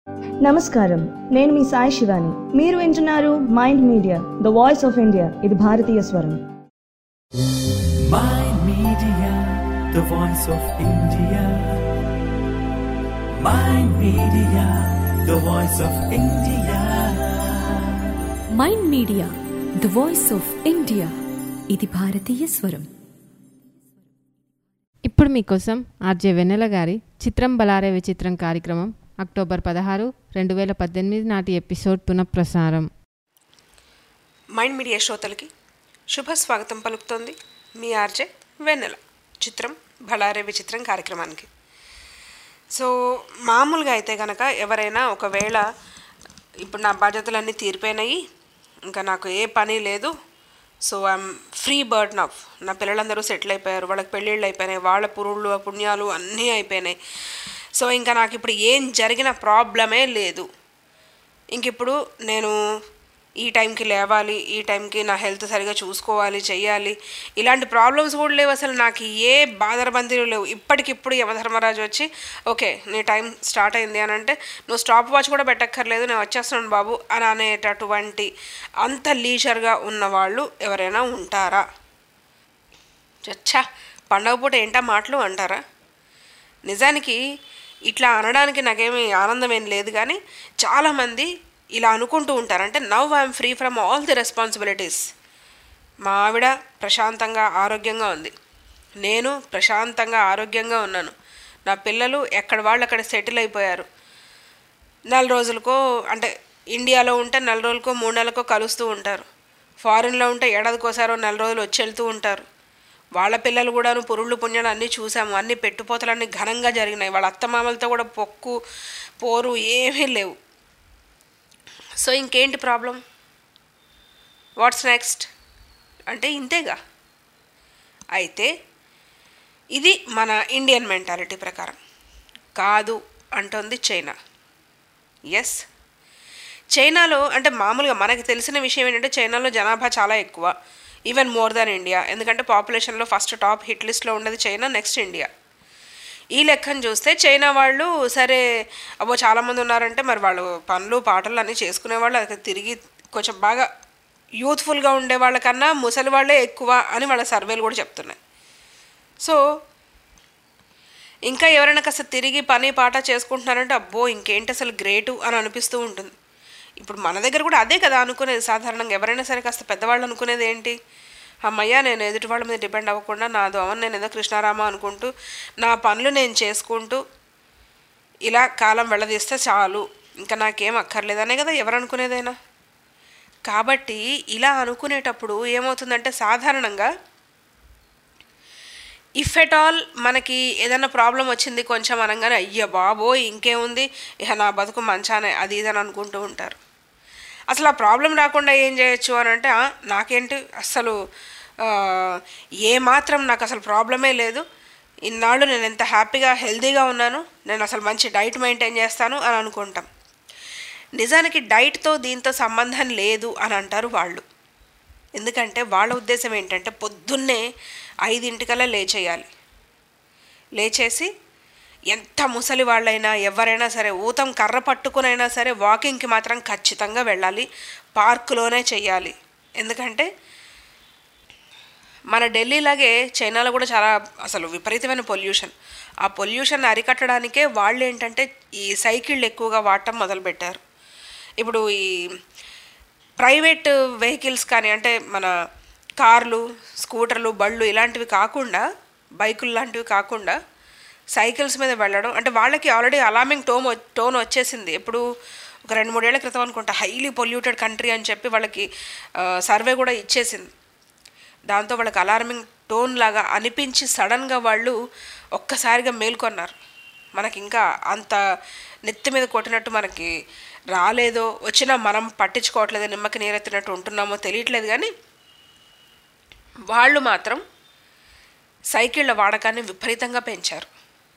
నమస్కారం నేను మీ సాయి శివాని మీరు వింటున్నారు Mind Media the voice of India ఇది భారతీయ స్వరం Mind Media, the voice of India. Mind Media, the voice of India. Mind Media the voice of India ఇది భారతీయ స్వరం ఇప్పుడు మీకోసం ఆర్జే వెన్నెల గారి చిత్రం బలారే విచిత్రం కార్యక్రమం అక్టోబర్ పదహారు రెండు వేల పద్దెనిమిది నాటి ఎపిసోడ్ పునఃప్రసారం మైండ్ మీడియా శ్రోతలకి శుభ స్వాగతం పలుకుతోంది మీ ఆర్జే వెన్నెల చిత్రం బళారే విచిత్రం కార్యక్రమానికి సో మామూలుగా అయితే కనుక ఎవరైనా ఒకవేళ ఇప్పుడు నా బాధ్యతలన్నీ తీరిపోయినాయి ఇంకా నాకు ఏ పని లేదు so I'm free bird now నా పిల్లలందరూ సెటిల్ అయిపోయారు వాళ్ళకి పెళ్ళిళ్ళు అయిపోయినాయి వాళ్ళ పురుళ్ళు పుణ్యాలు అన్నీ అయిపోయినాయి సో ఇంకా నాకు ఇప్పుడు ఏం జరిగిన ప్రాబ్లమే లేదు ఇంక ఇప్పుడు నేను ఈ టైంకి లేవాలి ఈ టైంకి నా హెల్త్ సరిగా చూసుకోవాలి చెయ్యాలి ఇలాంటి ప్రాబ్లమ్స్ కూడా లేవు అసలు నాకు ఏ బాధరబందీలు లేవు ఇప్పటికిప్పుడు యమధర్మరాజు వచ్చి ఓకే నీ టైం స్టార్ట్ అయింది అని అంటే నువ్వు స్టాప్ వాచ్ కూడా పెట్టక్కర్లేదు నేను వచ్చేస్తున్నాను బాబు అని అనేటటువంటి అంత లీజర్గా ఉన్నవాళ్ళు ఎవరైనా ఉంటారా చచ్చా పండగ పూట ఏంటా మాటలు అంటారా నిజానికి ఇట్లా అనడానికి నాకేమీ ఆనందం ఏం లేదు కానీ చాలామంది ఇలా అనుకుంటూ ఉంటారు అంటే now I'm free from all the responsibilities మా ఆవిడ ప్రశాంతంగా ఆరోగ్యంగా ఉంది నేను ప్రశాంతంగా ఆరోగ్యంగా ఉన్నాను నా పిల్లలు ఎక్కడ వాళ్ళు అక్కడ సెటిల్ అయిపోయారు నెల రోజులకో అంటే ఇండియాలో ఉంటే నెల రోజులకో మూడు నెలలకో కలుస్తూ ఉంటారు ఫారిన్లో ఉంటే ఏడాదికోసారో నెల రోజులు వచ్చి వెళ్తూ ఉంటారు వాళ్ళ పిల్లలు కూడాను పురుళ్ళు పుణ్యాలు అన్నీ చూసాము అన్ని పెట్టుపోతలన్నీ ఘనంగా జరిగినాయి వాళ్ళ అత్తమామలతో కూడా పొక్కు పోరు ఏమీ లేవు సో ఇంకేంటి ప్రాబ్లం వాట్స్ నెక్స్ట్ అంటే ఇంతేగా అయితే ఇది మన ఇండియన్ మెంటాలిటీ ప్రకారం కాదు అంటోంది చైనా ఎస్ చైనాలో అంటే మామూలుగా మనకి తెలిసిన విషయం ఏంటంటే చైనాలో జనాభా చాలా ఎక్కువ ఈవెన్ మోర్ దాన్ ఇండియా ఎందుకంటే పాపులేషన్లో ఫస్ట్ టాప్ హిట్ లిస్ట్లో ఉన్నది చైనా నెక్స్ట్ ఇండియా ఈ లెక్కను చూస్తే చైనా వాళ్ళు సరే అబ్బో చాలామంది ఉన్నారంటే మరి వాళ్ళు పనులు పాటలు అన్నీ చేసుకునే వాళ్ళు అది తిరిగి కొంచెం బాగా యూత్ఫుల్గా ఉండే వాళ్ళకన్నా ముసలి వాళ్ళే ఎక్కువ అని వాళ్ళ సర్వేలు కూడా చెప్తున్నాయి సో ఇంకా ఎవరైనా కాస్త తిరిగి పని పాట చేసుకుంటున్నారంటే అబ్బో ఇంకేంటి అసలు గ్రేటు అని అనిపిస్తూ ఉంటుంది ఇప్పుడు మన దగ్గర కూడా అదే కదా అనుకునేది సాధారణంగా ఎవరైనా సరే కాస్త పెద్దవాళ్ళు అనుకునేది ఏంటి అమ్మయ్య నేను ఎదుటి వాళ్ళ మీద డిపెండ్ అవ్వకుండా నా దోమని నేను ఏదో కృష్ణారామ అనుకుంటూ నా పనులు నేను చేసుకుంటూ ఇలా కాలం వెళ్ళదీస్తే చాలు ఇంకా నాకేం అక్కర్లేదనే కదా ఎవరు అనుకునేదైనా కాబట్టి ఇలా అనుకునేటప్పుడు ఏమవుతుందంటే సాధారణంగా ఇఫ్ ఎట్ ఆల్ మనకి ఏదైనా ప్రాబ్లం వచ్చింది కొంచెం అనగానే అయ్య బాబోయ్ ఇంకేముంది ఇక నా బతుకు మంచానే అది ఇదని అనుకుంటూ ఉంటారు అసలు ఆ ప్రాబ్లం రాకుండా ఏం చేయొచ్చు అని అంటే "ఆ, నాకేంటి అసలు ఆ, ఏ మాత్రం నాకు అసలు ప్రాబ్లమే లేదు ఇన్నాళ్ళు నేను ఎంత హ్యాపీగా హెల్తీగా ఉన్నాను నేను అసలు మంచి డైట్ మెయింటైన్ చేస్తాను అని అనుకుంటాం నిజానికి డైట్తో దీంతో సంబంధం లేదు అని అంటారు వాళ్ళు ఎందుకంటే వాళ్ళ ఉద్దేశం ఏంటంటే పొద్దున్నే ఐదింటికల్లా లేచేయాలి లేచేసి ఎంత ముసలి వాళ్ళైనా ఎవరైనా సరే ఊతం కర్ర పట్టుకునైనా సరే వాకింగ్కి మాత్రం ఖచ్చితంగా వెళ్ళాలి పార్కులోనే చెయ్యాలి ఎందుకంటే మన ఢిల్లీలాగే చైనాలో కూడా చాలా అసలు విపరీతమైన పొల్యూషన్ ఆ పొల్యూషన్ అరికట్టడానికే వాళ్ళు ఏంటంటే ఈ సైకిళ్ళు ఎక్కువగా వాడటం మొదలుపెట్టారు ఇప్పుడు ఈ ప్రైవేట్ వెహికల్స్ కానీ అంటే మన కార్లు స్కూటర్లు బళ్ళు ఇలాంటివి కాకుండా బైకులు లాంటివి కాకుండా సైకిల్స్ మీద వెళ్ళడం అంటే వాళ్ళకి ఆల్రెడీ అలార్మింగ్ టోన్ టోన్ వచ్చేసింది ఎప్పుడు ఒక రెండు మూడేళ్ల క్రితం అనుకుంటా హైలీ పొల్యూటెడ్ కంట్రీ అని చెప్పి వాళ్ళకి సర్వే కూడా ఇచ్చేసింది దాంతో వాళ్ళకి అలార్మింగ్ టోన్ లాగా అనిపించి సడన్గా వాళ్ళు ఒక్కసారిగా మేల్కొన్నారు మనకి ఇంకా అంత నెత్తి మీద కొట్టినట్టు మనకి రాలేదో వచ్చినా మనం పట్టించుకోవట్లేదు నిమ్మకి నీరెత్తినట్టు ఉంటున్నామో తెలియట్లేదు కానీ వాళ్ళు మాత్రం సైకిళ్ళ వాడకాన్ని విపరీతంగా పెంచారు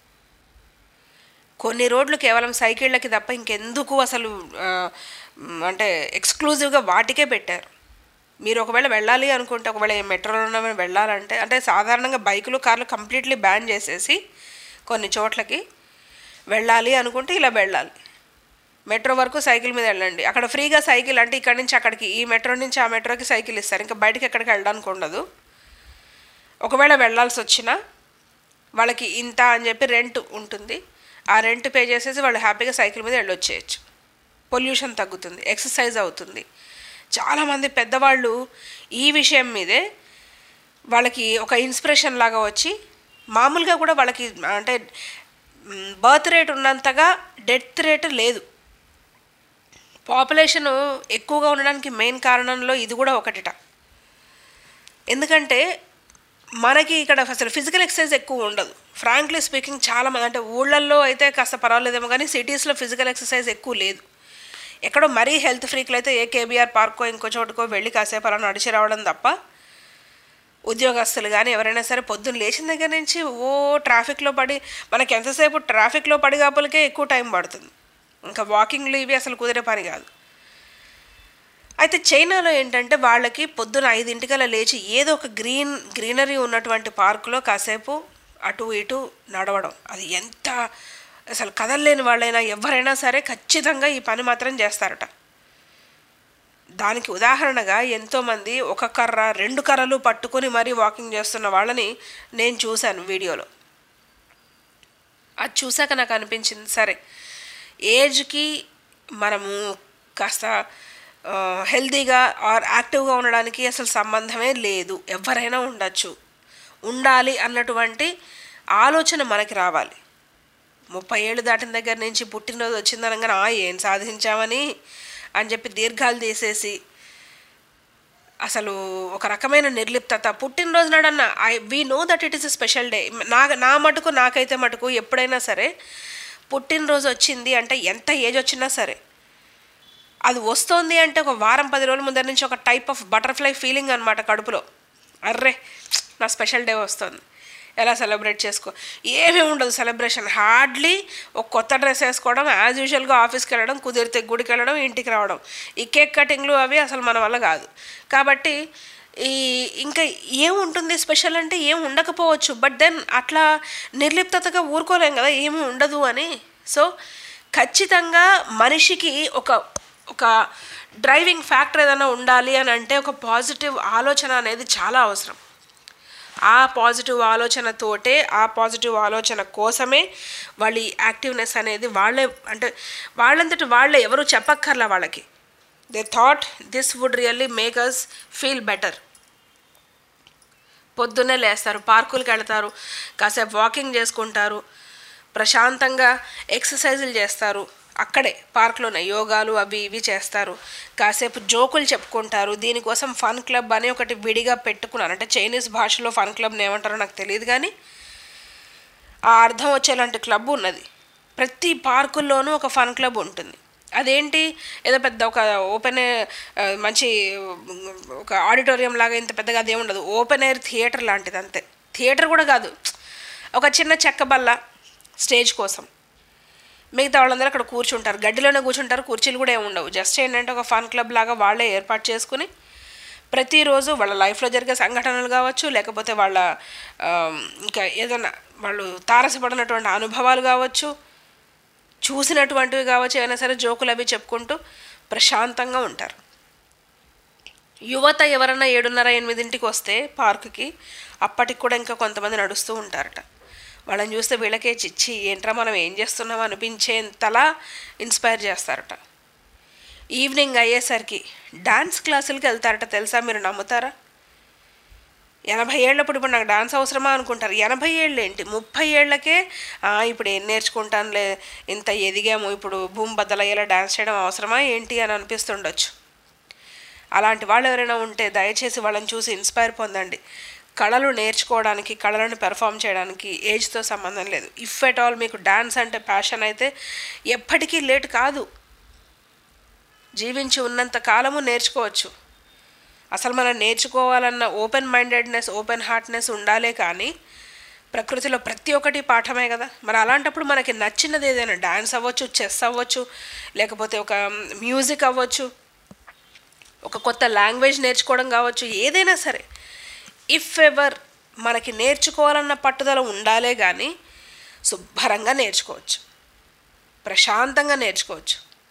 కొన్ని రోడ్లు కేవలం సైకిళ్ళకి తప్ప ఇంకెందుకు అసలు ఆ, మ్, అంటే ఎక్స్క్లూజివ్గా వాటికే పెట్టారు మీరు ఒకవేళ వెళ్ళాలి అనుకుంటే ఒకవేళ మెట్రోలో వెళ్ళాలంటే అంటే సాధారణంగా బైకులు కార్లు కంప్లీట్లీ బ్యాన్ చేసేసి కొన్ని చోట్లకి వెళ్ళాలి అనుకుంటే ఇలా వెళ్ళాలి మెట్రో వరకు సైకిల్ మీద వెళ్ళండి అక్కడ ఫ్రీగా సైకిల్ అంటే ఇక్కడ నుంచి అక్కడికి ఈ మెట్రో నుంచి ఆ మెట్రోకి సైకిల్ ఇస్తారు ఇంకా బయటకి ఎక్కడికి వెళ్ళడానికి ఉండదు ఒకవేళ వెళ్ళాల్సి వచ్చినా వాళ్ళకి ఇంత అని చెప్పి రెంట్ ఉంటుంది ఆ రెంట్ పే చేసేసి వాళ్ళు హ్యాపీగా సైకిల్ మీద వెళ్ళొచ్చేయచ్చు పొల్యూషన్ తగ్గుతుంది ఎక్సర్సైజ్ అవుతుంది చాలామంది పెద్దవాళ్ళు ఈ విషయం మీదే వాళ్ళకి ఒక ఇన్స్పిరేషన్ లాగా వచ్చి మామూలుగా కూడా వాళ్ళకి అంటే బర్త్ రేట్ ఉన్నంతగా డెత్ రేట్ లేదు పాపులేషన్ ఎక్కువగా ఉండడానికి మెయిన్ కారణంలో ఇది కూడా ఒకటిట ఎందుకంటే మనకి ఇక్కడ అసలు ఫిజికల్ ఎక్సర్సైజ్ ఎక్కువ ఉండదు ఫ్రాంక్లీ స్పీకింగ్ చాలా మంది అంటే ఊళ్ళల్లో అయితే కాస్త పర్వాలేదేమో కానీ సిటీస్లో ఫిజికల్ ఎక్సర్సైజ్ ఎక్కువ లేదు ఎక్కడో మరీ హెల్త్ ఫ్రీక్లు అయితే ఏ కేబీఆర్ పార్కో ఇంకో చోటుకో వెళ్ళి కాసేపు అలా నడిచి రావడం తప్ప ఉద్యోగస్తులు కానీ ఎవరైనా సరే పొద్దున్న లేచిన దగ్గర నుంచి ఓ ట్రాఫిక్లో పడి మనకి ఎంతసేపు ట్రాఫిక్లో పడి కాపులకే ఎక్కువ టైం పడుతుంది ఇంకా వాకింగ్లు ఇవి అసలు కుదిరే పని కాదు అయితే చైనాలో ఏంటంటే వాళ్ళకి పొద్దున ఐదింటికల్లా లేచి ఏదో ఒక గ్రీన్ గ్రీనరీ ఉన్నటువంటి పార్కులో కాసేపు అటు ఇటు నడవడం అది ఎంత అసలు కదలలేని వాళ్ళైనా ఎవరైనా సరే ఖచ్చితంగా ఈ పని మాత్రం చేస్తారట దానికి ఉదాహరణగా ఎంతోమంది ఒక కర్ర రెండు కర్రలు పట్టుకొని మరీ వాకింగ్ చేస్తున్న వాళ్ళని నేను చూశాను వీడియోలో అది చూశాక నాకు అనిపించింది సరే ఏజ్కి మనము కాస్త హెల్తీగా ఆర్ యాక్టివ్గా ఉండడానికి అసలు సంబంధమే లేదు ఎవరైనా ఉండొచ్చు ఉండాలి అన్నటువంటి ఆలోచన మనకి రావాలి ముప్పై ఏళ్ళు దాటిన దగ్గర నుంచి పుట్టినరోజు వచ్చిందనగానే "ఆ, ఏం సాధించామని అని చెప్పి దీర్ఘాలు తీసేసి అసలు ఒక రకమైన నిర్లిప్తత పుట్టినరోజు నాడన్న I we know that it is a special day నా నా మటుకు నాకైతే మటుకు ఎప్పుడైనా సరే పుట్టినరోజు వచ్చింది అంటే ఎంత ఏజ్ వచ్చినా సరే అది వస్తోంది అంటే ఒక వారం పది రోజుల ముందర నుంచి ఒక టైప్ ఆఫ్ బటర్ఫ్లై ఫీలింగ్ అనమాట కడుపులో అర్రే నా స్పెషల్ డే వస్తుంది ఎలా సెలబ్రేట్ చేసుకో ఏమీ ఉండదు సెలబ్రేషన్ హార్డ్లీ ఒక కొత్త డ్రెస్ వేసుకోవడం యాజ్ యూజువల్గా ఆఫీస్కి వెళ్ళడం కుదిరితే గుడికి వెళ్ళడం ఇంటికి రావడం ఈ కేక్ కటింగ్లు అవి అసలు మన వల్ల కాదు కాబట్టి ఈ ఇంకా ఏముంటుంది స్పెషల్ అంటే ఏం ఉండకపోవచ్చు బట్ దెన్ అట్లా నిర్లిప్తతగా ఊరుకోలేం కదా ఏమీ ఉండదు అని సో ఖచ్చితంగా మనిషికి ఒక ఒక డ్రైవింగ్ ఫ్యాక్టర్ ఏదైనా ఉండాలి అని అంటే ఒక పాజిటివ్ ఆలోచన అనేది చాలా అవసరం ఆ పాజిటివ్ ఆలోచనతోటే ఆ పాజిటివ్ ఆలోచన కోసమే వాళ్ళ ఈ యాక్టివ్నెస్ అనేది వాళ్ళే అంటే వాళ్ళంతటి వాళ్ళే ఎవరు చెప్పక్కర్లా వాళ్ళకి they thought this would really make us feel better పొద్దున్నే లేస్తారు పార్కులకు వెళ్తారు కాసేపు వాకింగ్ చేసుకుంటారు ప్రశాంతంగా ఎక్సర్సైజులు చేస్తారు అక్కడే పార్క్లోనే యోగాలు అవి ఇవి చేస్తారు కాసేపు జోకులు చెప్పుకుంటారు దీనికోసం ఫన్ క్లబ్ అని ఒకటి విడిగా పెట్టుకున్నాను అంటే చైనీస్ భాషలో ఫన్ క్లబ్ని ఏమంటారో నాకు తెలియదు కానీ ఆ అర్థం వచ్చేలాంటి క్లబ్ ఉన్నది ప్రతి పార్కుల్లోనూ ఒక ఫన్ క్లబ్ ఉంటుంది అదేంటి ఏదో పెద్ద ఒక ఓపెన్ మంచి ఒక ఆడిటోరియం లాగా ఇంత పెద్దగా అదేం ఉండదు ఓపెన్ ఎయిర్ థియేటర్ లాంటిది అంతే థియేటర్ కూడా కాదు ఒక చిన్న చెక్క బల్ల స్టేజ్ కోసం మిగతా వాళ్ళందరూ అక్కడ కూర్చుంటారు గడ్డిలోనే కూర్చుంటారు కుర్చీలు కూడా ఏమి ఉండవు జస్ట్ ఏంటంటే ఒక ఫన్ క్లబ్ లాగా వాళ్ళే ఏర్పాటు చేసుకుని ప్రతిరోజు వాళ్ళ లైఫ్లో జరిగే సంఘటనలు కావచ్చు లేకపోతే వాళ్ళ ఆ, ఇంకా ఏదైనా వాళ్ళు తారసపడినటువంటి అనుభవాలు కావచ్చు చూసినటువంటివి కావచ్చు ఏమైనా సరే జోకులు అవి చెప్పుకుంటూ ప్రశాంతంగా ఉంటారు యువత ఎవరన్నా ఏడున్నర ఎనిమిదింటికి వస్తే పార్కుకి అప్పటికి కూడా ఇంకా కొంతమంది నడుస్తూ ఉంటారట వాళ్ళని చూస్తే వీళ్ళకే చిచ్చి ఏంట్రా మనం ఏం చేస్తున్నాం అనిపించేంతలా ఇన్స్పైర్ చేస్తారట ఈవినింగ్ అయ్యేసరికి డాన్స్ క్లాసులకి వెళ్తారట తెలుసా మీరు నమ్ముతారా ఎనభై ఏళ్ళప్పుడు ఇప్పుడు నాకు డాన్స్ అవసరమా అనుకుంటారు ఎనభై ఏళ్ళు ఏంటి ముప్పై ఏళ్ళకే "ఆ, ఇప్పుడు ఏం నేర్చుకుంటానులే ఇంత ఎదిగాము ఇప్పుడు భూమి బద్దలయ్యేలా డాన్స్ చేయడం అవసరమా ఏంటి అని అనిపిస్తుండొచ్చు అలాంటి వాళ్ళు ఎవరైనా ఉంటే దయచేసి వాళ్ళని చూసి ఇన్స్పైర్ పొందండి కళలు నేర్చుకోవడానికి కళలను పెర్ఫామ్ చేయడానికి ఏజ్తో సంబంధం లేదు ఇఫ్ ఎట్ ఆల్ మీకు డాన్స్ అంటే ప్యాషన్ అయితే ఎప్పటికీ లేట్ కాదు జీవించి ఉన్నంత కాలము నేర్చుకోవచ్చు అసలు మనం నేర్చుకోవాలన్న ఓపెన్ మైండెడ్నెస్ ఓపెన్ హార్ట్నెస్ ఉండాలే కానీ ప్రకృతిలో ప్రతి ఒక్కటి పాఠమే కదా మరి అలాంటప్పుడు మనకి నచ్చినది ఏదైనా డాన్స్ అవ్వచ్చు చెస్ అవ్వచ్చు లేకపోతే ఒక మ్యూజిక్ అవ్వచ్చు ఒక కొత్త లాంగ్వేజ్ నేర్చుకోవడం కావచ్చు ఏదైనా సరే ఇఫ్ ఎవర్ మనకి నేర్చుకోవాలన్న పట్టుదల ఉండాలే కానీ శుభ్రంగా నేర్చుకోవచ్చు ప్రశాంతంగా నేర్చుకోవచ్చు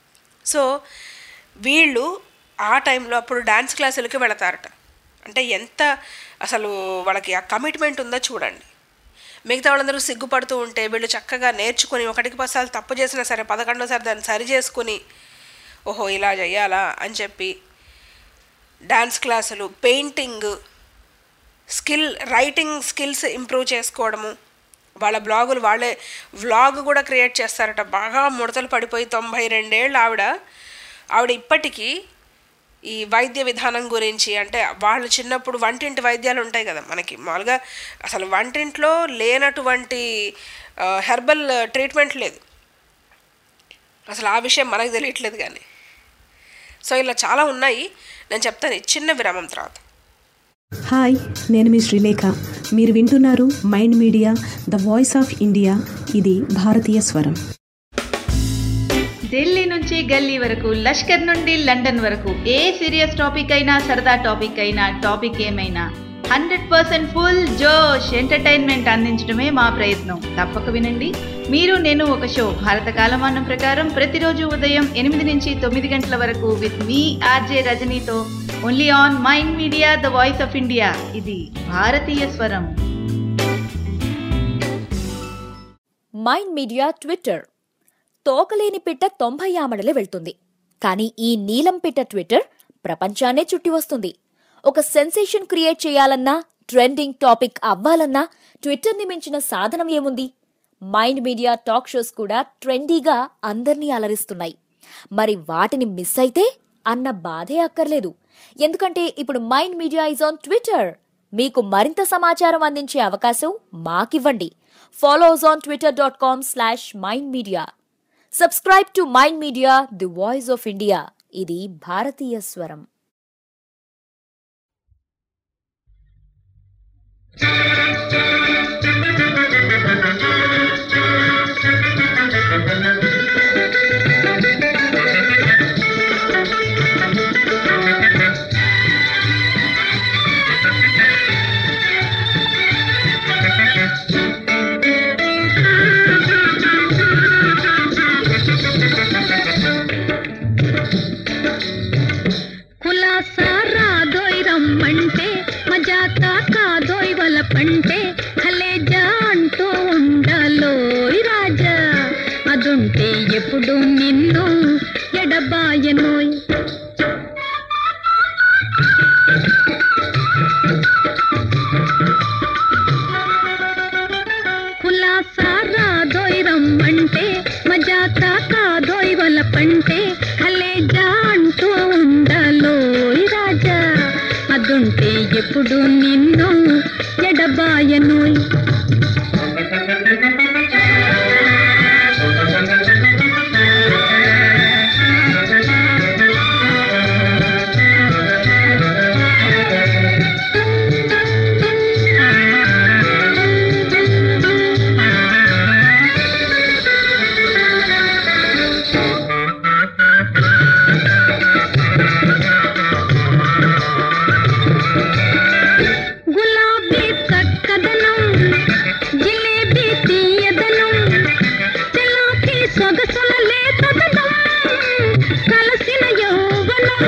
సో వీళ్ళు ఆ టైంలో అప్పుడు డ్యాన్స్ క్లాసులకి వెళతారట అంటే ఎంత అసలు వాళ్ళకి ఆ కమిట్మెంట్ ఉందో చూడండి మిగతా వాళ్ళందరూ సిగ్గుపడుతూ ఉంటే వీళ్ళు చక్కగా నేర్చుకొని ఒకటికి పసాలు తప్పు చేసినా సరే పదకొండోసారి దాన్ని సరి చేసుకుని ఓహో ఇలా చేయాలా అని చెప్పి డ్యాన్స్ క్లాసులు painting skill writing skills improve చేసుకోవడము వాళ్ళ బ్లాగులు వాళ్ళే వ్లాగ్ కూడా క్రియేట్ చేస్తారట బాగా ముడతలు పడిపోయి తొంభై రెండేళ్ళు ఆవిడ ఆవిడ ఇప్పటికీ ఈ వైద్య విధానం గురించి అంటే వాళ్ళు చిన్నప్పుడు వంటింటి వైద్యాలు ఉంటాయి కదా మనకి మామూలుగా అసలు వంటింట్లో లేనటువంటి హెర్బల్ ట్రీట్మెంట్ లేదు అసలు ఆ విషయం మనకు తెలియట్లేదు కానీ సో ఇలా చాలా ఉన్నాయి నేను చెప్తాను ఈ చిన్న విరామం తర్వాత హాయ్ నేను మీ శ్రీలేఖ మీరు వింటున్నారు Mind Media the voice of India ఇది భారతీయ స్వరం ఢిల్లీ నుంచి గల్లీ వరకు లష్కర్ నుండి లండన్ వరకు ఏ సీరియస్ టాపిక్ అయినా సరదా టాపిక్ అయినా టాపిక్ ఏమైనా హండ్రెడ్ పర్సెంట్ ఫుల్ జోష్ ఎంటర్టైన్మెంట్ అందించడమే మా ప్రయత్నం తప్పక వినండి మీరు నేను ఒక షో భారత కాలమానం ప్రకారం ప్రతిరోజు ఉదయం ఎనిమిది నుంచి తొమ్మిది గంటల వరకు విత్ మీ ఆర్జే రజనీతో only on Mind Media the voice of India ఇది భారతీయ స్వరం మైండ్ మీడియా ట్విట్టర్ తోకలేని పిట్ట తొంభై ఆమడలే వెళ్తుంది కానీ ఈ నీలం పిట్ట ట్విట్టర్ ప్రపంచాన్నే చుట్టి వస్తుంది ఒక సెన్సేషన్ క్రియేట్ చేయాలన్నా ట్రెండింగ్ టాపిక్ అవ్వాలన్నా ట్విట్టర్ని మించిన సాధనం ఏముంది మైండ్ మీడియా టాక్ షోస్ కూడా ట్రెండీగా అందర్నీ అలరిస్తున్నాయి మరి వాటిని మిస్ అయితే అన్న బాధే అక్కర్లేదు ఎందుకంటే ఇప్పుడు Mind Media is on Twitter మీకు మరింత సమాచారం అందించే అవకాశం మాకివ్వండి follows on Twitter dot com slash Mind Media subscribe to Mind Media the voice of India ఇది భారతీయ స్వరం కులాసా రాదోయ్ రమ్మంటే మజాక కాదోయ్ వలపంటే కలేజా అంటూ ఉండాలోయ్ రాజా అదుంటే ఎప్పుడు నిన్ను ఎడబాయనోయ్ కులాసా రాదోయ్ రమ్మంటే మజాక కాదోయ్ వలపంటే కలేజా అంటూ ఉండాలోయ్ రాజా అదుంటే ఎప్పుడు నిన్ను ఎడబాయనోయ్ గులాబీ చక్కదనం జిలేబీ తీయదనం తెలాకి సొగసుల లేతదనం కలసిన యౌవనం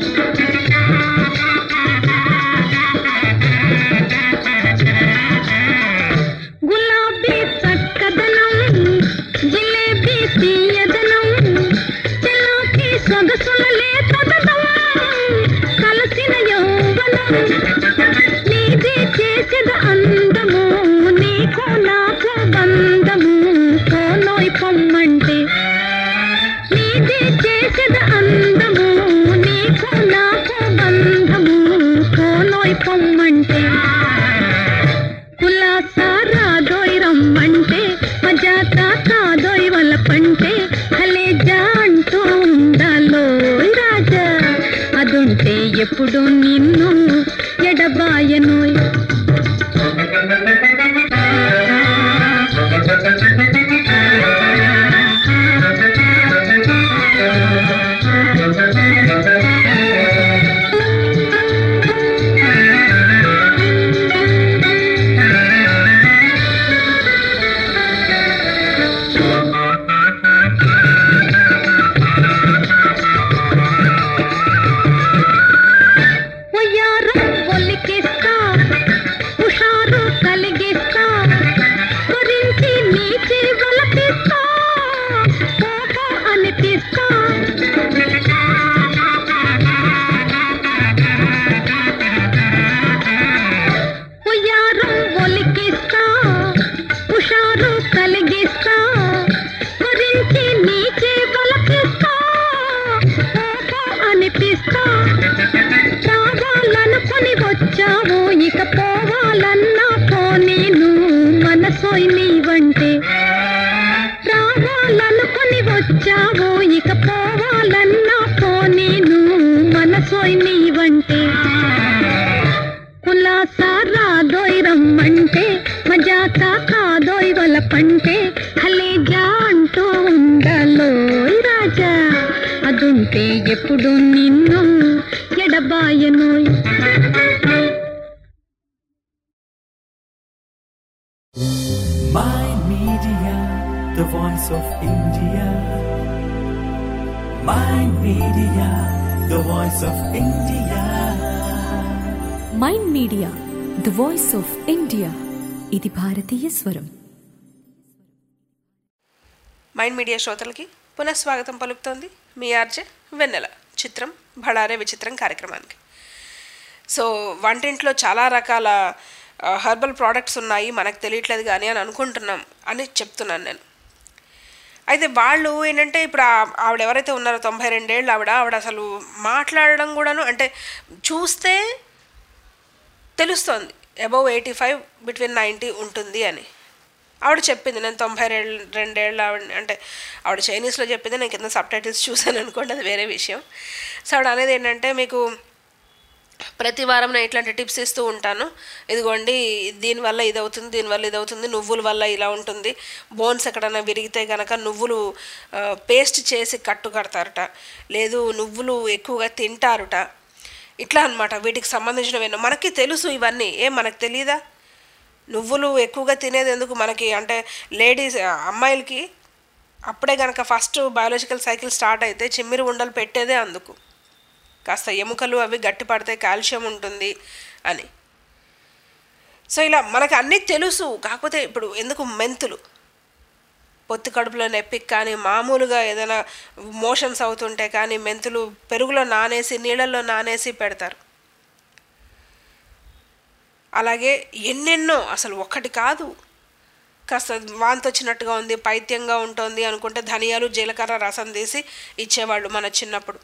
గులాబీ చక్కదనం జిలేబీ తీయదనం తెలాకి సొగసుల లేతదనం కలసిన యౌవనం నీది చేసేద అందము నీకు నాకు బంధము కోనోయ్ పొమ్మంటే నీది చేసేద అందము నీకు నాకు బంధము కోనోయ్ పొమ్మంటే కులాసా రాదోయ్ రమ్మంటే మజాక కాదోయ్ వలపంటే కలేజా అంటూ ఉండాలోయ్ రాజా అదుంటే ఎప్పుడు నిన్ను ఎడబాయనోయ్ అదుంటే ఎప్పుడు నిన్ను ఎడబాయనోయ్ Mind Media, the voice of India. Mind Media, the voice of India. Mind Media the voice of India ఇది భారతీయ స్వరం మైండ్ మీడియా శ్రోతలకి పునఃస్వాగతం పలుకుతోంది మీ ఆర్జే వెన్నెల చిత్రం భళారే విచిత్రం కార్యక్రమానికి సో వంటింట్లో చాలా రకాల హర్బల్ ప్రోడక్ట్స్ ఉన్నాయి మనకు తెలియట్లేదు కానీ అని అనుకుంటున్నాం అని చెప్తున్నాను నేను అయితే వాళ్ళు ఏంటంటే ఇప్పుడు ఆ- ఆవిడ ఎవరైతే ఉన్నారో తొంభై రెండేళ్ళు ఆవిడ ఆవిడ అసలు మాట్లాడడం కూడాను అంటే చూస్తే తెలుస్తోంది above eighty five between ninety ఉంటుంది అని ఆవిడ చెప్పింది నేను తొంభై రెండు రెండేళ్ళు ఆవిడ అంటే ఆవిడ చైనీస్లో చెప్పింది నేను కింద సబ్ టైటిల్స్ చూశాను అనుకోండి అది వేరే విషయం సో ఆవిడ అనేది ఏంటంటే మీకు ప్రతి వారం నేను ఇట్లాంటి టిప్స్ ఇస్తూ ఉంటాను ఇదిగోండి దీనివల్ల ఇది అవుతుంది దీనివల్ల ఇది అవుతుంది నువ్వుల వల్ల ఇలా ఉంటుంది బోన్స్ ఎక్కడైనా విరిగితే కనుక నువ్వులు పేస్ట్ చేసి కట్టు కడతారట లేదు నువ్వులు ఎక్కువగా తింటారుట ఇట్లా అన్నమాట వీటికి సంబంధించినవి మనకి తెలుసు ఇవన్నీ ఏం మనకు తెలియదా నువ్వులు ఎక్కువగా తినేది ఎందుకు మనకి అంటే లేడీస్ అమ్మాయిలకి అప్పుడే కనుక ఫస్ట్ బయాలజికల్ సైకిల్ స్టార్ట్ అయితే చిమ్మిరి ఉండలు పెట్టేదే అందుకు కాస్త ఎముకలు అవి గట్టి పడతాయి కాల్షియం ఉంటుంది అని సో ఇలా మనకు అన్నీ తెలుసు కాకపోతే ఇప్పుడు ఎందుకు మెంతులు పొత్తి కడుపులో నొప్పికి కానీ మామూలుగా ఏదైనా మోషన్స్ అవుతుంటే కానీ మెంతులు పెరుగులో నానేసి నీళ్ళల్లో నానేసి పెడతారు అలాగే ఎన్నెన్నో అసలు ఒక్కటి కాదు కాస్త వాంతి వచ్చినట్టుగా ఉంది పైత్యంగా ఉంటుంది అనుకుంటే ధనియాలు జీలకర్ర రసం తీసి ఇచ్చేవాళ్ళు మన చిన్నప్పుడు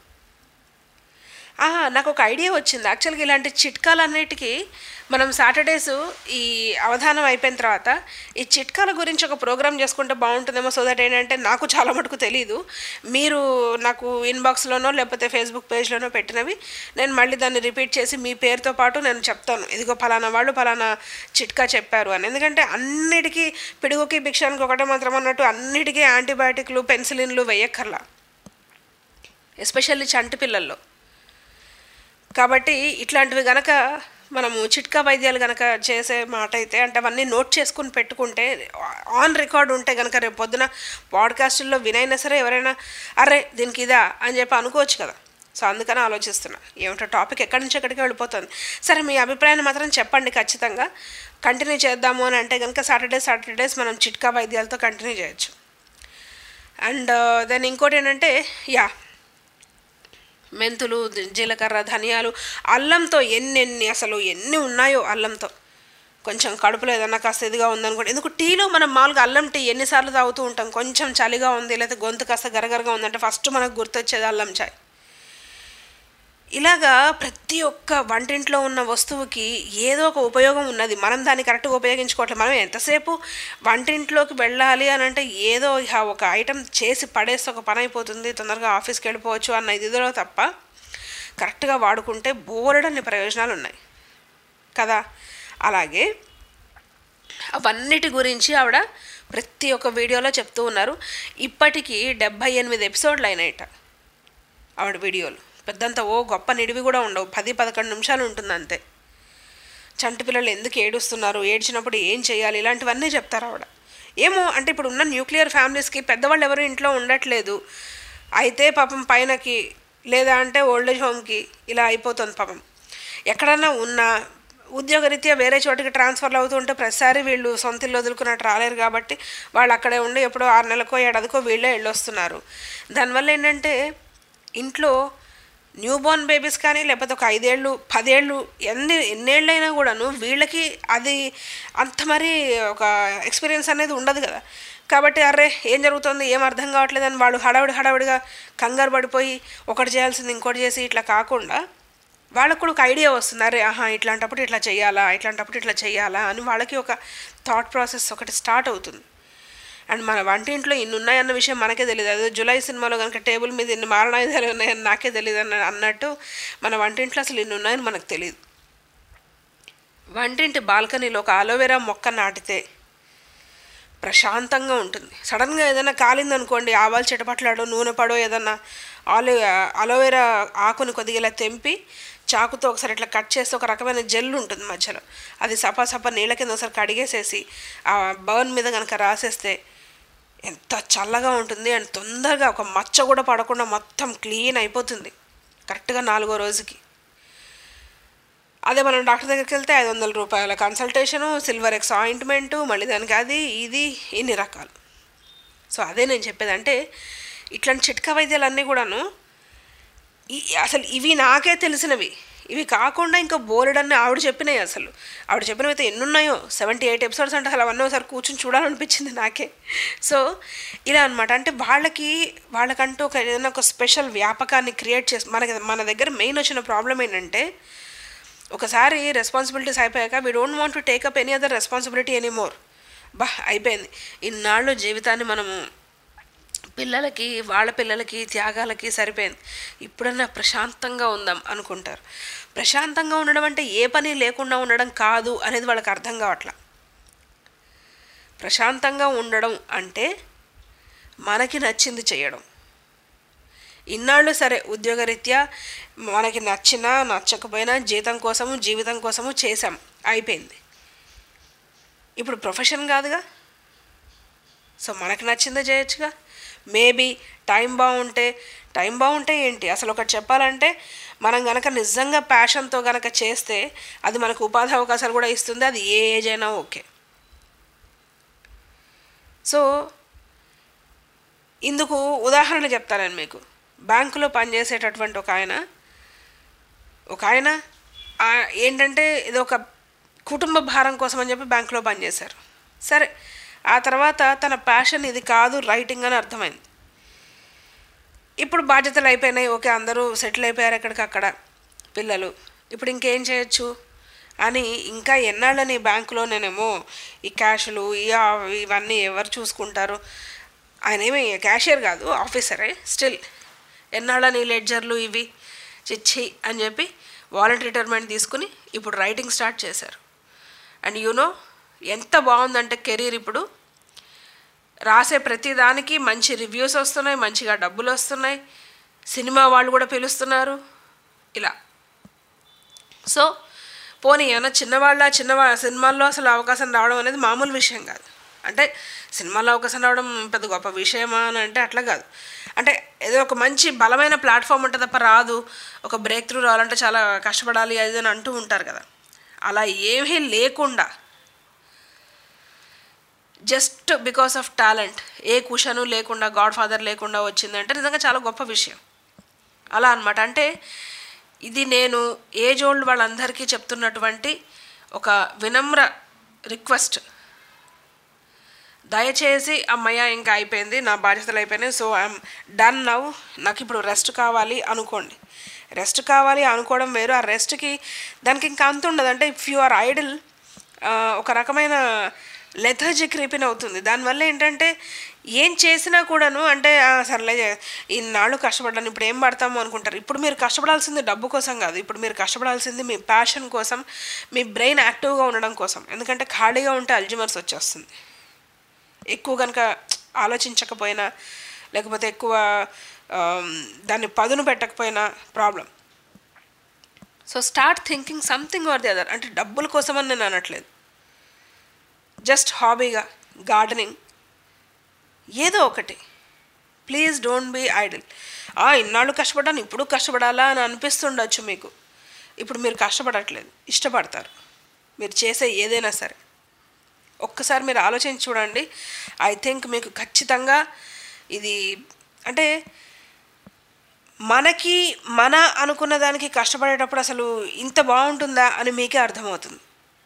ఆ, నాకు ఒక ఐడియా వచ్చింది యాక్చువల్గా ఇలాంటి చిట్కాలన్నిటికీ మనం సాటర్డేస్ ఈ అవధానం అయిపోయిన తర్వాత ఈ చిట్కాల గురించి ఒక ప్రోగ్రామ్ చేసుకుంటే బాగుంటుందేమో సో దట్ ఏంటంటే నాకు చాలా మటుకు తెలియదు మీరు నాకు ఇన్బాక్స్లోనో లేకపోతే ఫేస్బుక్ పేజ్లోనో పెట్టినవి నేను మళ్ళీ దాన్ని రిపీట్ చేసి మీ పేరుతో పాటు నేను చెప్తాను ఇదిగో ఫలానా వాళ్ళు ఫలానా చిట్కా చెప్పారు అని ఎందుకంటే అన్నిటికీ పిడుగుకి భిక్షానికి ఒకటే మాత్రం అన్నట్టు అన్నిటికీ యాంటీబయాటిక్లు పెన్సిలిన్లు వేయక్కర్లా ఎస్పెషల్లీ చంటి పిల్లల్లో కాబట్టి ఇట్లాంటివి గనక మనము చిట్కా వైద్యాలు గనక చేసే మాట అయితే అంటే అవన్నీ నోట్ చేసుకుని పెట్టుకుంటే ఆన్ రికార్డ్ ఉంటే గనక రేపు పొద్దున పాడ్కాస్టుల్లో వినైనా సరే ఎవరైనా అరే దీనికి ఇదా అని చెప్పి అనుకోవచ్చు కదా సో అందుకని ఆలోచిస్తున్నా ఏమిటో టాపిక్ ఎక్కడి నుంచి ఎక్కడికి వెళ్ళిపోతుంది సరే మీ అభిప్రాయాన్ని మాత్రం చెప్పండి ఖచ్చితంగా కంటిన్యూ చేద్దాము అని అంటే కనుక సాటర్డే సాటర్డేస్ మనం చిట్కా వైద్యాలతో కంటిన్యూ చేయొచ్చు అండ్ దెన్ ఇంకోటి ఏంటంటే యా మెంతులు ది- జీలకర్ర ధనియాలు అల్లంతో ఎన్నెన్ని అసలు ఎన్ని ఉన్నాయో అల్లంతో కొంచెం కడుపులో ఏదన్నా కాస్త ఇదిగా ఉందనుకోండి ఎందుకు టీలో మనం మామూలుగా అల్లం టీ ఎన్నిసార్లు తాగుతూ ఉంటాం కొంచెం చలిగా ఉంది లేకపోతే గొంతు కాస్త గరగరగా ఉందంటే ఫస్ట్ మనకు గుర్తొచ్చేది అల్లం చాయ్ ఇలాగా ప్రతి ఒక్క వంటింట్లో ఉన్న వస్తువుకి ఏదో ఒక ఉపయోగం ఉన్నది మనం దాన్ని కరెక్ట్గా ఉపయోగించుకోవట్లేదు మనం ఎంతసేపు వంటింట్లోకి వెళ్ళాలి అని అంటే ఏదో ఇహ ఒక ఐటెం చేసి పడేస్తే ఒక పని అయిపోతుంది తొందరగా ఆఫీస్కి వెళ్ళిపోవచ్చు అన్న ఇదిలో తప్ప కరెక్ట్గా వాడుకుంటే బోలెడన్ని ప్రయోజనాలు ఉన్నాయి కదా అలాగే అవన్నిటి గురించి ఆవిడ ప్రతి ఒక్క వీడియోలో చెప్తూ ఉన్నారు ఇప్పటికీ డెబ్భై ఎనిమిది ఎపిసోడ్లు అయినాయట ఆవిడ వీడియోలు పెద్దంత ఓ గొప్ప నిడివి కూడా ఉండవు పది పదకొండు నిమిషాలు ఉంటుంది అంతే చంటి పిల్లలు ఎందుకు ఏడుస్తున్నారు ఏడ్చినప్పుడు ఏం చేయాలి ఇలాంటివన్నీ చెప్తారు ఆవిడ ఏమో అంటే ఇప్పుడు ఉన్న న్యూక్లియర్ ఫ్యామిలీస్కి పెద్దవాళ్ళు ఎవరు ఇంట్లో ఉండట్లేదు అయితే పాపం పైనకి లేదా అంటే ఓల్డేజ్ హోమ్కి ఇలా అయిపోతుంది పాపం ఎక్కడన్నా ఉన్నా ఉద్యోగరీత్యా వేరే చోటికి ట్రాన్స్ఫర్లు అవుతుంటే ప్రతిసారి వీళ్ళు సొంత ఇల్లు వదులుకున్నట్టు రాలేరు కాబట్టి వాళ్ళు అక్కడే ఉండి ఎప్పుడో ఆరు నెలలకో ఏడాదికో వీళ్ళే వెళ్ళొస్తున్నారు దానివల్ల ఏంటంటే ఇంట్లో న్యూ బోర్న్ బేబీస్ కానీ లేకపోతే ఒక ఐదేళ్ళు పదేళ్ళు ఎన్ని ఎన్నేళ్ళైనా కూడాను వీళ్ళకి అది అంత మరి ఒక ఎక్స్పీరియన్స్ అనేది ఉండదు కదా కాబట్టి అరే ఏం జరుగుతుంది ఏం అర్థం కావట్లేదు అని వాళ్ళు హడావిడి హడావిడిగా కంగారు పడిపోయి ఒకటి చేయాల్సింది ఇంకోటి చేసి ఇట్లా కాకుండా వాళ్ళకు కూడా ఒక ఐడియా వస్తుంది అరే ఆహా ఇట్లాంటప్పుడు ఇట్లా చేయాలా ఇట్లాంటప్పుడు ఇట్లా చేయాలా అని వాళ్ళకి ఒక థాట్ ప్రాసెస్ ఒకటి స్టార్ట్ అవుతుంది అండ్ మన వంటింట్లో ఇన్ని ఉన్నాయన్న విషయం మనకే తెలియదు అదే జులై సినిమాలో కనుక టేబుల్ మీద ఇన్ని మారణాయుధాలు ఉన్నాయని నాకే తెలియదు అన్న అన్నట్టు మన వంటింట్లో అసలు ఇన్ని ఉన్నాయని మనకు తెలియదు వంటింటి బాల్కనీలో ఒక అలోవెరా మొక్క నాటితే ప్రశాంతంగా ఉంటుంది సడన్గా ఏదైనా కాలిందనుకోండి ఆవాలు చిటపట్లాడో నూనె పడో ఏదన్నా ఆలో అలోవెరా ఆకుని కొద్దిగా ఇలా తెంపి చాకుతో ఒకసారి ఇట్లా కట్ చేస్తే ఒక రకమైన జెల్ ఉంటుంది మధ్యలో అది సపా సపా నీళ్ళ కింద ఒకసారి కడిగేసేసి ఆ బర్న్ మీద కనుక రాసేస్తే ఎంత చల్లగా ఉంటుంది అండ్ తొందరగా ఒక మచ్చ కూడా పడకుండా మొత్తం క్లీన్ అయిపోతుంది కరెక్ట్గా నాలుగో రోజుకి అదే మనం డాక్టర్ దగ్గరికి వెళ్తే ఐదు వందల రూపాయల కన్సల్టేషను సిల్వర్ ఎక్స్ ఆయింట్మెంటు మళ్ళీ దానికి అది ఇది ఇన్ని రకాలు సో అదే నేను చెప్పేది అంటే ఇట్లాంటి చిట్కా వైద్యాలన్నీ కూడాను ఈ అసలు ఇవి నాకే తెలిసినవి ఇవి కాకుండా ఇంకా బోలెడన్ని ఆవిడ చెప్పినాయి అసలు ఆవిడ చెప్పినవి అయితే ఎన్ని ఉన్నాయో సెవెంటీ ఎయిట్ ఎపిసోడ్స్ అంటే అసలు అవన్నీ ఒకసారి కూర్చొని చూడాలనిపించింది నాకే సో ఇలా అనమాట అంటే వాళ్ళకి వాళ్ళకంటూ ఒక ఏదైనా ఒక స్పెషల్ వ్యాపకాన్ని క్రియేట్ చేసి మనకి మన దగ్గర మెయిన్ వచ్చిన ప్రాబ్లం ఏంటంటే ఒకసారి రెస్పాన్సిబిలిటీస్ అయిపోయాక we don't want to take up any other responsibility any more బా అయిపోయింది ఇన్నాళ్ళు జీవితాన్ని మనము పిల్లలకి వాళ్ళ పిల్లలకి త్యాగాలకి సరిపోయింది ఇప్పుడన్నా ప్రశాంతంగా ఉందాం అనుకుంటారు ప్రశాంతంగా ఉండడం అంటే ఏ పని లేకుండా ఉండడం కాదు అనేది వాళ్ళకి అర్థం కావట్లా ప్రశాంతంగా ఉండడం అంటే మనకి నచ్చింది చేయడం ఇన్నాళ్ళు సరే ఉద్యోగరీత్యా మనకి నచ్చినా నచ్చకపోయినా జీతం కోసము జీవితం కోసము చేసాం అయిపోయింది ఇప్పుడు ప్రొఫెషన్ కాదుగా సో మనకు నచ్చిందే చేయొచ్చుగా మేబీ టైం బాగుంటే టైం బాగుంటే ఏంటి అసలు ఒకటి చెప్పాలంటే మనం గనక నిజంగా ప్యాషన్తో గనక చేస్తే అది మనకు ఉపాధి అవకాశాలు కూడా ఇస్తుంది అది ఏ ఏజ్ అయినా ఓకే సో ఇందుకు ఉదాహరణ చెప్తాను మీకు బ్యాంకులో పనిచేసేటటువంటి ఒక ఆయన ఒక ఆయన ఆ ఏంటంటే ఇది ఒక కుటుంబ భారం కోసం అని చెప్పి బ్యాంకులో పనిచేశారు సరే ఆ తర్వాత తన ప్యాషన్ ఇది కాదు రైటింగ్ అని అర్థమైంది ఇప్పుడు బాధ్యతలు అయిపోయినాయి ఓకే అందరూ సెటిల్ అయిపోయారు ఎక్కడికక్కడ పిల్లలు ఇప్పుడు ఇంకేం చేయొచ్చు అని ఇంకా ఎన్నాళ్ళని బ్యాంకులో నేనేమో ఈ క్యాషులు ఈ ఆ- ఇవన్నీ ఎవరు చూసుకుంటారు ఆయన ఏమి క్యాషియర్ కాదు ఆఫీసరే స్టిల్ ఎన్నాళ్ళని లెడ్జర్లు ఇవి చిచ్చి అని చెప్పి వాలంటీ రిటైర్మెంట్ తీసుకుని ఇప్పుడు రైటింగ్ స్టార్ట్ చేశారు అండ్ యూనో ఎంత బాగుందంటే కెరీర్ ఇప్పుడు రాసే ప్రతి దానికి మంచి రివ్యూస్ వస్తున్నాయి మంచిగా డబ్బులు వస్తున్నాయి సినిమా వాళ్ళు కూడా పిలుస్తున్నారు ఇలా సో పోనీ ఏమైనా చిన్నవాళ్ళ చిన్నవా సినిమాల్లో అసలు అవకాశం రావడం అనేది మామూలు విషయం కాదు అంటే సినిమాలో అవకాశం రావడం పెద్ద గొప్ప విషయమా అని అంటే అట్లా కాదు అంటే ఏదో ఒక మంచి బలమైన ప్లాట్ఫామ్ ఉంటే తప్ప రాదు ఒక బ్రేక్ త్రూ రావాలంటే చాలా కష్టపడాలి అది అని అంటూ ఉంటారు కదా అలా ఏమీ లేకుండా జస్ట్ బికాస్ ఆఫ్ టాలెంట్ ఏ కుషను లేకుండా గాడ్ ఫాదర్ లేకుండా వచ్చిందంటే నిజంగా చాలా గొప్ప విషయం అలా అన్నమాట అంటే ఇది నేను ఏజ్ ఓల్డ్ వాళ్ళందరికీ చెప్తున్నటువంటి ఒక వినమ్ర రిక్వెస్ట్ దయచేసి అమ్మయ్య ఇంకా అయిపోయింది నా బాధ్యతలు అయిపోయినాయి సో ఐఎమ్ డన్ నవ్ నాకు ఇప్పుడు రెస్ట్ కావాలి అనుకోండి రెస్ట్ కావాలి అనుకోవడం వేరు ఆ రెస్ట్కి దానికి ఇంకా అంత ఉండదు అంటే ఇఫ్ యు ఆర్ ఐడల్ ఒక రకమైన లెథర్జీ క్రీపిన్ అవుతుంది దానివల్ల ఏంటంటే ఏం చేసినా కూడాను అంటే "ఆ, సర్లే చే- ఇన్నాళ్ళు కష్టపడ్డాను ఇప్పుడు ఏం పడతాము అనుకుంటారు ఇప్పుడు మీరు కష్టపడాల్సింది డబ్బు కోసం కాదు ఇప్పుడు మీరు కష్టపడాల్సింది మీ ప్యాషన్ కోసం మీ బ్రెయిన్ యాక్టివ్గా ఉండడం కోసం ఎందుకంటే ఖాళీగా ఉంటే అల్జిమర్స్ వచ్చేస్తుంది ఎక్కువ కనుక ఆలోచించకపోయినా లేకపోతే ఎక్కువ ఆమ్, దాన్ని పదును పెట్టకపోయినా problem so start thinking something or the other అంటే డబ్బుల కోసమని నేను అనట్లేదు జస్ట్ హాబీగా గార్డెనింగ్ ఏదో ఒకటి ప్లీజ్ డోంట్ బీ ఐడల్ ఇన్నాళ్ళు కష్టపడ్డాను ఇప్పుడు కష్టపడాలా అని అనిపిస్తుండొచ్చు మీకు ఇప్పుడు మీరు కష్టపడట్లేదు ఇష్టపడతారు మీరు చేసే ఏదైనా సరే ఒక్కసారి మీరు ఆలోచించి చూడండి ఐ థింక్ మీకు ఖచ్చితంగా ఇది అంటే మనకి మన అనుకున్న దానికి కష్టపడేటప్పుడు అసలు ఇంత బాగుంటుందా అని మీకే అర్థమవుతుంది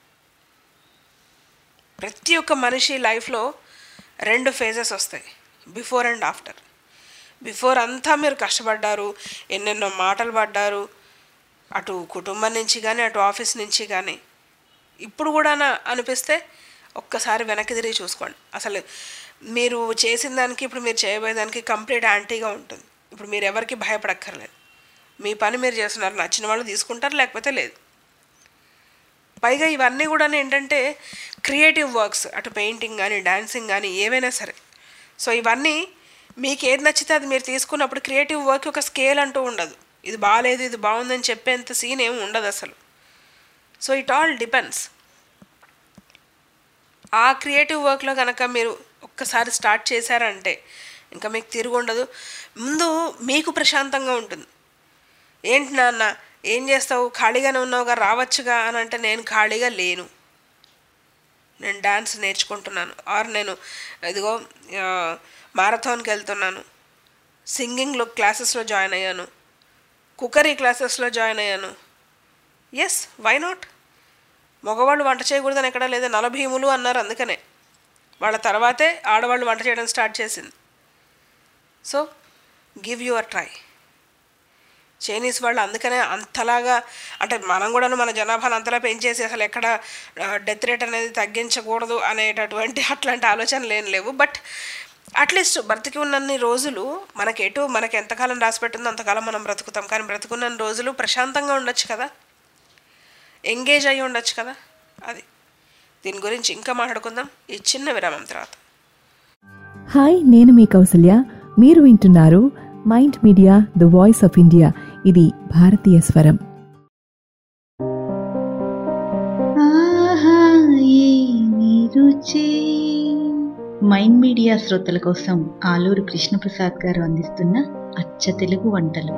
ప్రతి ఒక్క మనిషి లైఫ్లో రెండు ఫేజెస్ వస్తాయి బిఫోర్ అండ్ ఆఫ్టర్ బిఫోర్ అంతా మీరు కష్టపడ్డారు ఎన్నెన్నో మాటలు పడ్డారు అటు కుటుంబం నుంచి కానీ అటు ఆఫీస్ నుంచి కానీ ఇప్పుడు కూడా అనిపిస్తే ఒక్కసారి వెనక్కి తిరిగి చూసుకోండి అసలు మీరు చేసిన దానికి ఇప్పుడు మీరు చేయబోయే దానికి కంప్లీట్ యాంటీగా ఉంటుంది ఇప్పుడు మీరు ఎవరికి భయపడక్కర్లేదు మీ పని మీరు చేస్తున్నారు నచ్చిన వాళ్ళు తీసుకుంటారు లేకపోతే లేదు పైగా ఇవన్నీ కూడా ఏంటంటే క్రియేటివ్ వర్క్స్ అటు పెయింటింగ్ కానీ డాన్సింగ్ కానీ ఏవైనా సరే సో ఇవన్నీ మీకు ఏది నచ్చితే అది మీరు తీసుకున్నప్పుడు క్రియేటివ్ వర్క్ ఒక స్కేల్ అంటూ ఉండదు ఇది బాగాలేదు ఇది బాగుందని చెప్పేంత సీన్ ఏమి ఉండదు అసలు సో ఇట్ ఆల్ డిపెండ్స్ ఆ క్రియేటివ్ వర్క్లో కనుక మీరు ఒక్కసారి స్టార్ట్ చేశారంటే ఇంకా మీకు తిరుగు ఉండదు ముందు మీకు ప్రశాంతంగా ఉంటుంది ఏంటి నాన్న ఏం చేస్తావు ఖాళీగానే ఉన్నావుగా రావచ్చుగా అని అంటే నేను ఖాళీగా లేను నేను డ్యాన్స్ నేర్చుకుంటున్నాను ఆర్ నేను ఇదిగో మారథాన్కి వెళ్తున్నాను సింగింగ్లో క్లాసెస్లో జాయిన్ అయ్యాను కుక్కరీ క్లాసెస్లో జాయిన్ అయ్యాను ఎస్ వై నాట్ మగవాళ్ళు వంట చేయకూడదని ఎక్కడా లేదా నలభీములు అన్నారు అందుకనే వాళ్ళ తర్వాతే ఆడవాళ్ళు వంట చేయడం స్టార్ట్ చేసింది so give your try Chinese వాళ్ళు అందుకనే అంతలాగా అంటే మనం కూడా మన జనాభాను అంతలా పెంచేసి అసలు ఎక్కడ డెత్ రేట్ అనేది తగ్గించకూడదు అనేటటువంటి అట్లాంటి ఆలోచనలు ఏం లేవు బట్ అట్లీస్ట్ బ్రతికి ఉన్నన్ని రోజులు మనకి ఎటు మనకి ఎంతకాలం రాసి పెట్టిందో అంతకాలం మనం బ్రతుకుతాం కానీ బ్రతుకున్న రోజులు ప్రశాంతంగా ఉండొచ్చు కదా ఎంగేజ్ అయ్యి ఉండొచ్చు కదా అది దీని గురించి ఇంకా మాట్లాడుకుందాం ఈ చిన్న విరామం తర్వాత హాయ్ నేను మీ కౌసల్య మీరు వింటున్నారు Mind Media the voice of India ఇది భారతీయ స్వరం ఆహా ఏమి రుచి మైండ్ మీడియా శ్రోతల కోసం ఆలూరు కృష్ణప్రసాద్ గారు అందిస్తున్న అచ్చ తెలుగు వంటలు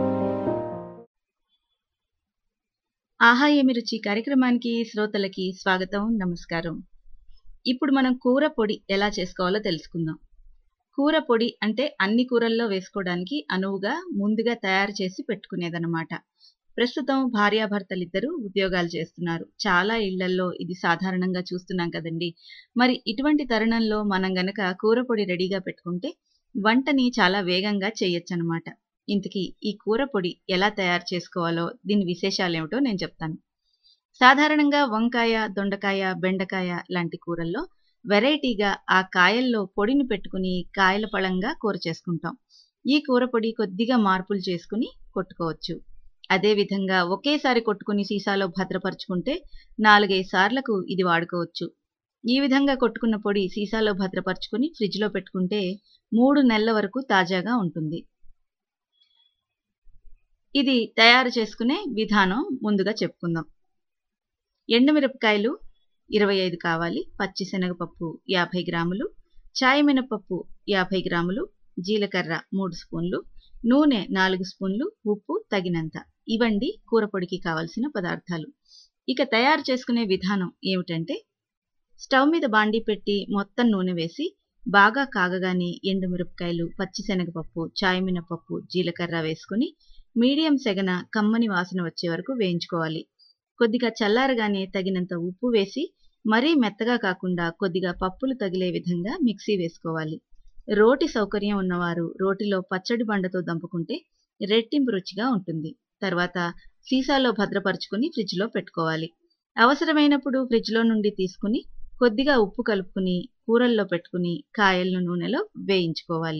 ఆహా ఏమి రుచి కార్యక్రమానికి శ్రోతలకి స్వాగతం నమస్కారం ఇప్పుడు మనం కూర పొడి ఎలా చేసుకోవాలో తెలుసుకుందాం కూర పొడి అంటే అన్ని కూరల్లో వేసుకోవడానికి అనువుగా ముందుగా తయారు చేసి పెట్టుకునేదన్నమాట ప్రస్తుతం భార్యాభర్తలిద్దరూ ఉద్యోగాలు చేస్తున్నారు చాలా ఇళ్లల్లో ఇది సాధారణంగా చూస్తున్నాం కదండి మరి ఇటువంటి తరుణంలో మనం గనక కూర పొడి రెడీగా పెట్టుకుంటే వంటని చాలా వేగంగా చేయొచ్చు అనమాట ఇంతకీ ఈ కూర పొడి ఎలా తయారు చేసుకోవాలో దీని విశేషాలు ఏమిటో నేను చెప్తాను సాధారణంగా వంకాయ దొండకాయ బెండకాయ లాంటి కూరల్లో వెరైటీగా ఆ కాయల్లో పొడిని పెట్టుకుని కాయల పళంగా కూర చేసుకుంటాం ఈ కూర పొడి కొద్దిగా మార్పులు చేసుకుని కొట్టుకోవచ్చు అదేవిధంగా ఒకేసారి కొట్టుకుని సీసాలో భద్రపరుచుకుంటే నాలుగైదు సార్లకు ఇది వాడుకోవచ్చు ఈ విధంగా కొట్టుకున్న పొడి సీసాలో భద్రపరుచుకుని ఫ్రిడ్జ్లో పెట్టుకుంటే మూడు నెలల వరకు తాజాగా ఉంటుంది ఇది తయారు చేసుకునే విధానం ముందుగా చెప్పుకుందాం ఎండుమిరపకాయలు ఇరవై ఐదు కావాలి పచ్చిశనగపప్పు యాభై గ్రాములు చాయ్ మినపప్పు యాభై గ్రాములు జీలకర్ర మూడు స్పూన్లు నూనె నాలుగు స్పూన్లు ఉప్పు తగినంత ఇవండి కూర పొడికి కావలసిన పదార్థాలు ఇక తయారు చేసుకునే విధానం ఏమిటంటే స్టవ్ మీద బాండీ పెట్టి మొత్తం నూనె వేసి బాగా కాగగానే ఎండుమిరపకాయలు పచ్చిశనగపప్పు చాయ్ మినపప్పు జీలకర్ర వేసుకుని మీడియం సెగన కమ్మని వాసన వచ్చే వరకు వేయించుకోవాలి కొద్దిగా చల్లారగానే తగినంత ఉప్పు వేసి మరీ మెత్తగా కాకుండా కొద్దిగా పప్పులు తగిలే విధంగా మిక్సీ వేసుకోవాలి రోటి సౌకర్యం ఉన్నవారు రోటిలో పచ్చడి బండతో దంపుకుంటే రెట్టింపు రుచిగా ఉంటుంది తర్వాత సీసాలో భద్రపరుచుకుని ఫ్రిడ్జ్లో పెట్టుకోవాలి అవసరమైనప్పుడు ఫ్రిడ్జ్లో నుండి తీసుకుని కొద్దిగా ఉప్పు కలుపుకుని కూరల్లో పెట్టుకుని కాయలను నూనెలో వేయించుకోవాలి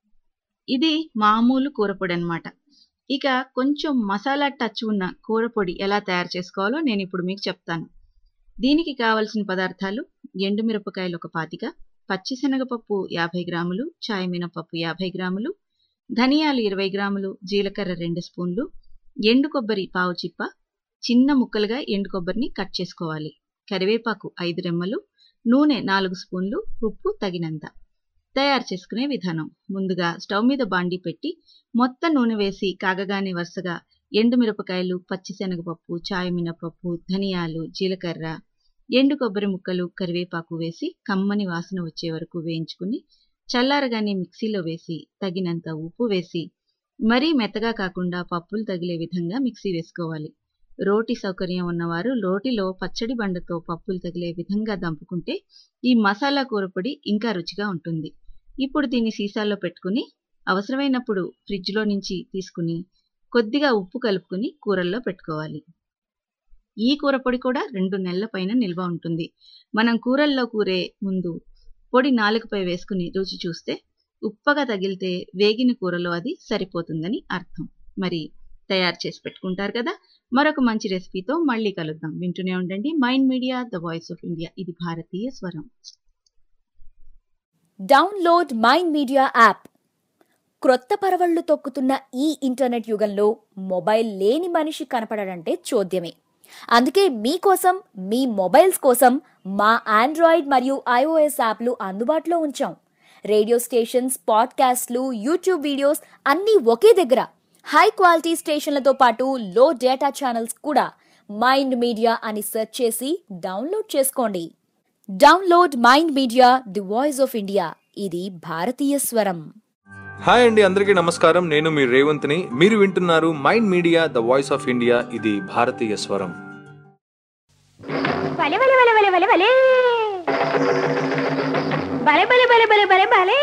ఇది మామూలు కూరపొడి అనమాట ఇక కొంచెం మసాలా టచ్ ఉన్న కూరపొడి ఎలా తయారు చేసుకోవాలో నేను ఇప్పుడు మీకు చెప్తాను దీనికి కావలసిన పదార్థాలు ఎండుమిరపకాయలు ఒక పాతిక పచ్చిశనగపప్పు యాభై గ్రాములు చాయ్ మినపప్పు యాభై గ్రాములు ధనియాలు ఇరవై గ్రాములు జీలకర్ర రెండు స్పూన్లు ఎండు కొబ్బరి పావు చిప్ప చిన్న ముక్కలుగా ఎండు కొబ్బరిని కట్ చేసుకోవాలి కరివేపాకు ఐదు రెమ్మలు నూనె నాలుగు స్పూన్లు ఉప్పు తగినంత తయారు చేసుకునే విధానం ముందుగా స్టవ్ మీద బాండి పెట్టి మొత్తం నూనె వేసి కాగగానే వరుసగా ఎండుమిరపకాయలు పచ్చిశనగపప్పు చాయ్ మినపప్పు ధనియాలు జీలకర్ర ఎండు కొబ్బరి ముక్కలు కరివేపాకు వేసి కమ్మని వాసన వచ్చే వరకు వేయించుకుని చల్లారగానే మిక్సీలో వేసి తగినంత ఉప్పు వేసి మరీ మెత్తగా కాకుండా పప్పులు తగిలే విధంగా మిక్సీ వేసుకోవాలి రోటి సౌకర్యం ఉన్నవారు రోటిలో పచ్చడి బండతో పప్పులు తగిలే విధంగా దంపుకుంటే ఈ మసాలా కూరపొడి ఇంకా రుచిగా ఉంటుంది ఇప్పుడు దీన్ని సీసాల్లో పెట్టుకుని అవసరమైనప్పుడు ఫ్రిడ్జ్లో నుంచి తీసుకుని కొద్దిగా ఉప్పు కలుపుకుని కూరల్లో పెట్టుకోవాలి ఈ కూరపొడి కూడా రెండు నెలల పైన నిల్వ ఉంటుంది మనం కూరల్లో కూరే ముందు పొడి నాలుగుపై వేసుకుని రుచి చూస్తే ఉప్పగా తగిలితే వేగిన కూరలో అది సరిపోతుందని అర్థం మరి తయారు చేసి పెట్టుకుంటారు కదా మరొక మంచి రెసిపీతో మళ్ళీ కలుద్దాం వింటూనే ఉండండి Mind Media the voice of India ఇది భారతీయ స్వరం డౌన్లోడ్ మైండ్ మీడియా యాప్ క్రొత్త పరవళ్లు తొక్కుతున్న ఈ ఇంటర్నెట్ యుగంలో మొబైల్ లేని మనిషి కనపడడంటే చూద్యమే అందుకే మీకోసం మీ మొబైల్స్ కోసం మా ఆండ్రాయిడ్ మరియు ఐఓఎస్ యాప్లు అందుబాటులో ఉంచాం రేడియో స్టేషన్స్ పాడ్కాస్ట్లు యూట్యూబ్ వీడియోస్ అన్నీ ఒకే దగ్గర హై క్వాలిటీ స్టేషన్లతో పాటు లో డేటా ఛానల్స్ కూడా మైండ్ మీడియా అని సెర్చ్ చేసి డౌన్లోడ్ చేసుకోండి download Mind Media the voice of India ఇది భారతీయ స్వరం హాయ్ అండి అందరికీ నమస్కారం నేను మీ రేవంత్ని మీరు వింటున్నారు Mind Media the voice of India ఇది భారతీయ స్వరం భలే భలే భలే భలే భలే భలే భలే భలే భలే భలే భలే భలే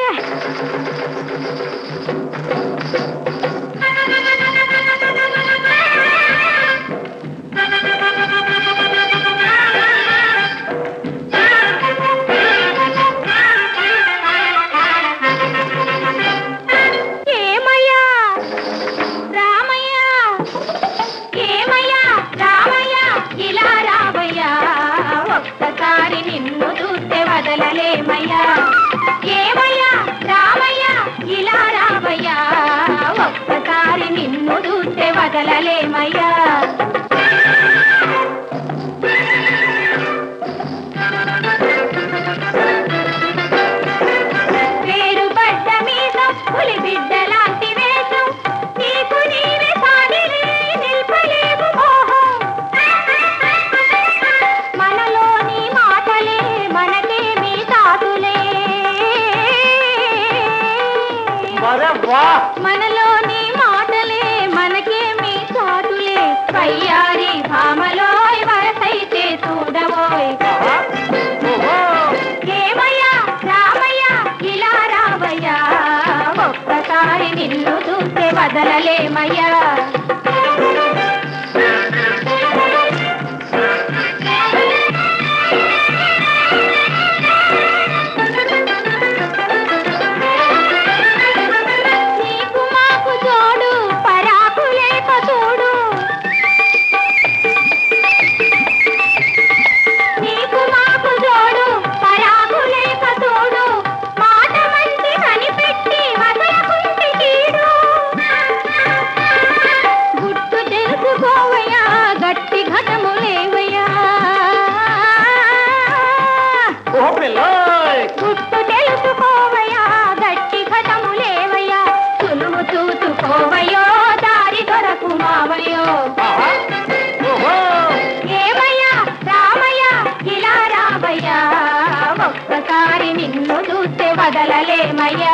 ఏమయ్యా రామయ్యా ఏమయ్యా రామయ్యా ఇలా రావయ్యా ఒక్కసారి నిన్ను చూస్తే వదలలేమయ్యా ఏమయ్యా రామయ్యా ఇలా రావయ్యా ఒక్కసారి నిన్ను చూస్తే వదలలేమయ్యా పేరు పడ్డ మీసం పులి బిడ్డ లాంటి వేషం నీకు నీవే సాగిరి నిల్పలేవు మోహం మనలోని మాటలే మనకేమి తాతులే మనలోని మాటలే మనకేమి చాటులే పయ్యారి భామలోయ్ వరసైతే చూడబోయ్ ఏమయ్యా రామయ్యా ఇలా రావయ్యా ఒక్కసారి నిన్ను చూస్తే వదలలేమయ్యా నీకు మాకు జోడు పరాకు లేక చూడు నీకు మాకు జోడు పరాకు లేక చూడు మాట మంచి కనిపెట్టి వదలకుంటి కీడు గుట్టు తెలుసుకోవయ్యా గట్టి ఘటము లేవయ్యా గుట్టు తెలుసుకోవయ్యా గట్టి ఘటము లేవయ్యా సులువు చూసుకోవయ్యో దారి దొరకు మావయ్యో ఏమయ్యా రామయ్యా ఇలా రావయ్యా ఒక్కసారి నిన్ను చూస్తే వదలలేమయ్యా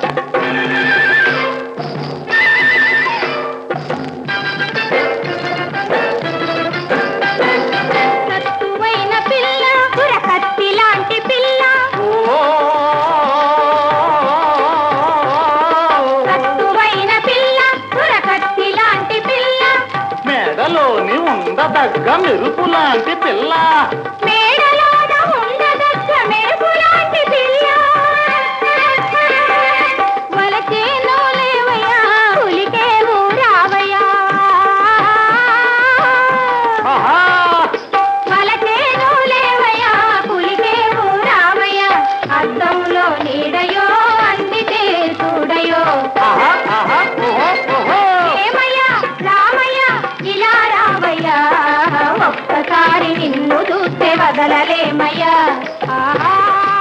సత్తువైన పిల్ల పురకత్తి లాంటి పిల్ల సత్తువైన పిల్ల పురకత్తి లాంటి పిల్ల మేడలోని ఉండదగ్గ మెరుపు లాంటి పిల్ల మేడలోన ఉండదగ్గ మెరుపు లాంటి పిల్ల వలచేనో లేవయ్యా పులికే ఊరావయ్యా వలచేనో లేవయ్యా పులికే ఊరావయ్యా అద్దంలో నీడయో అందితే చూడయో ఏమయ్యా రామయ్యా ఇలా రావయ్యా ఒక్కసారి నిన్ను చూస్తే వదలలేమయ్యా ఆహా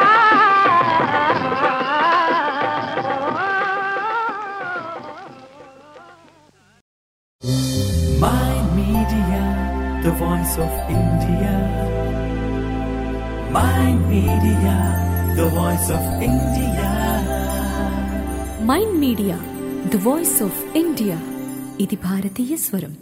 Mind Media, the voice of India. Mind Media, the voice of India. Mind Media the voice of India ఇది భారతీయ స్వరం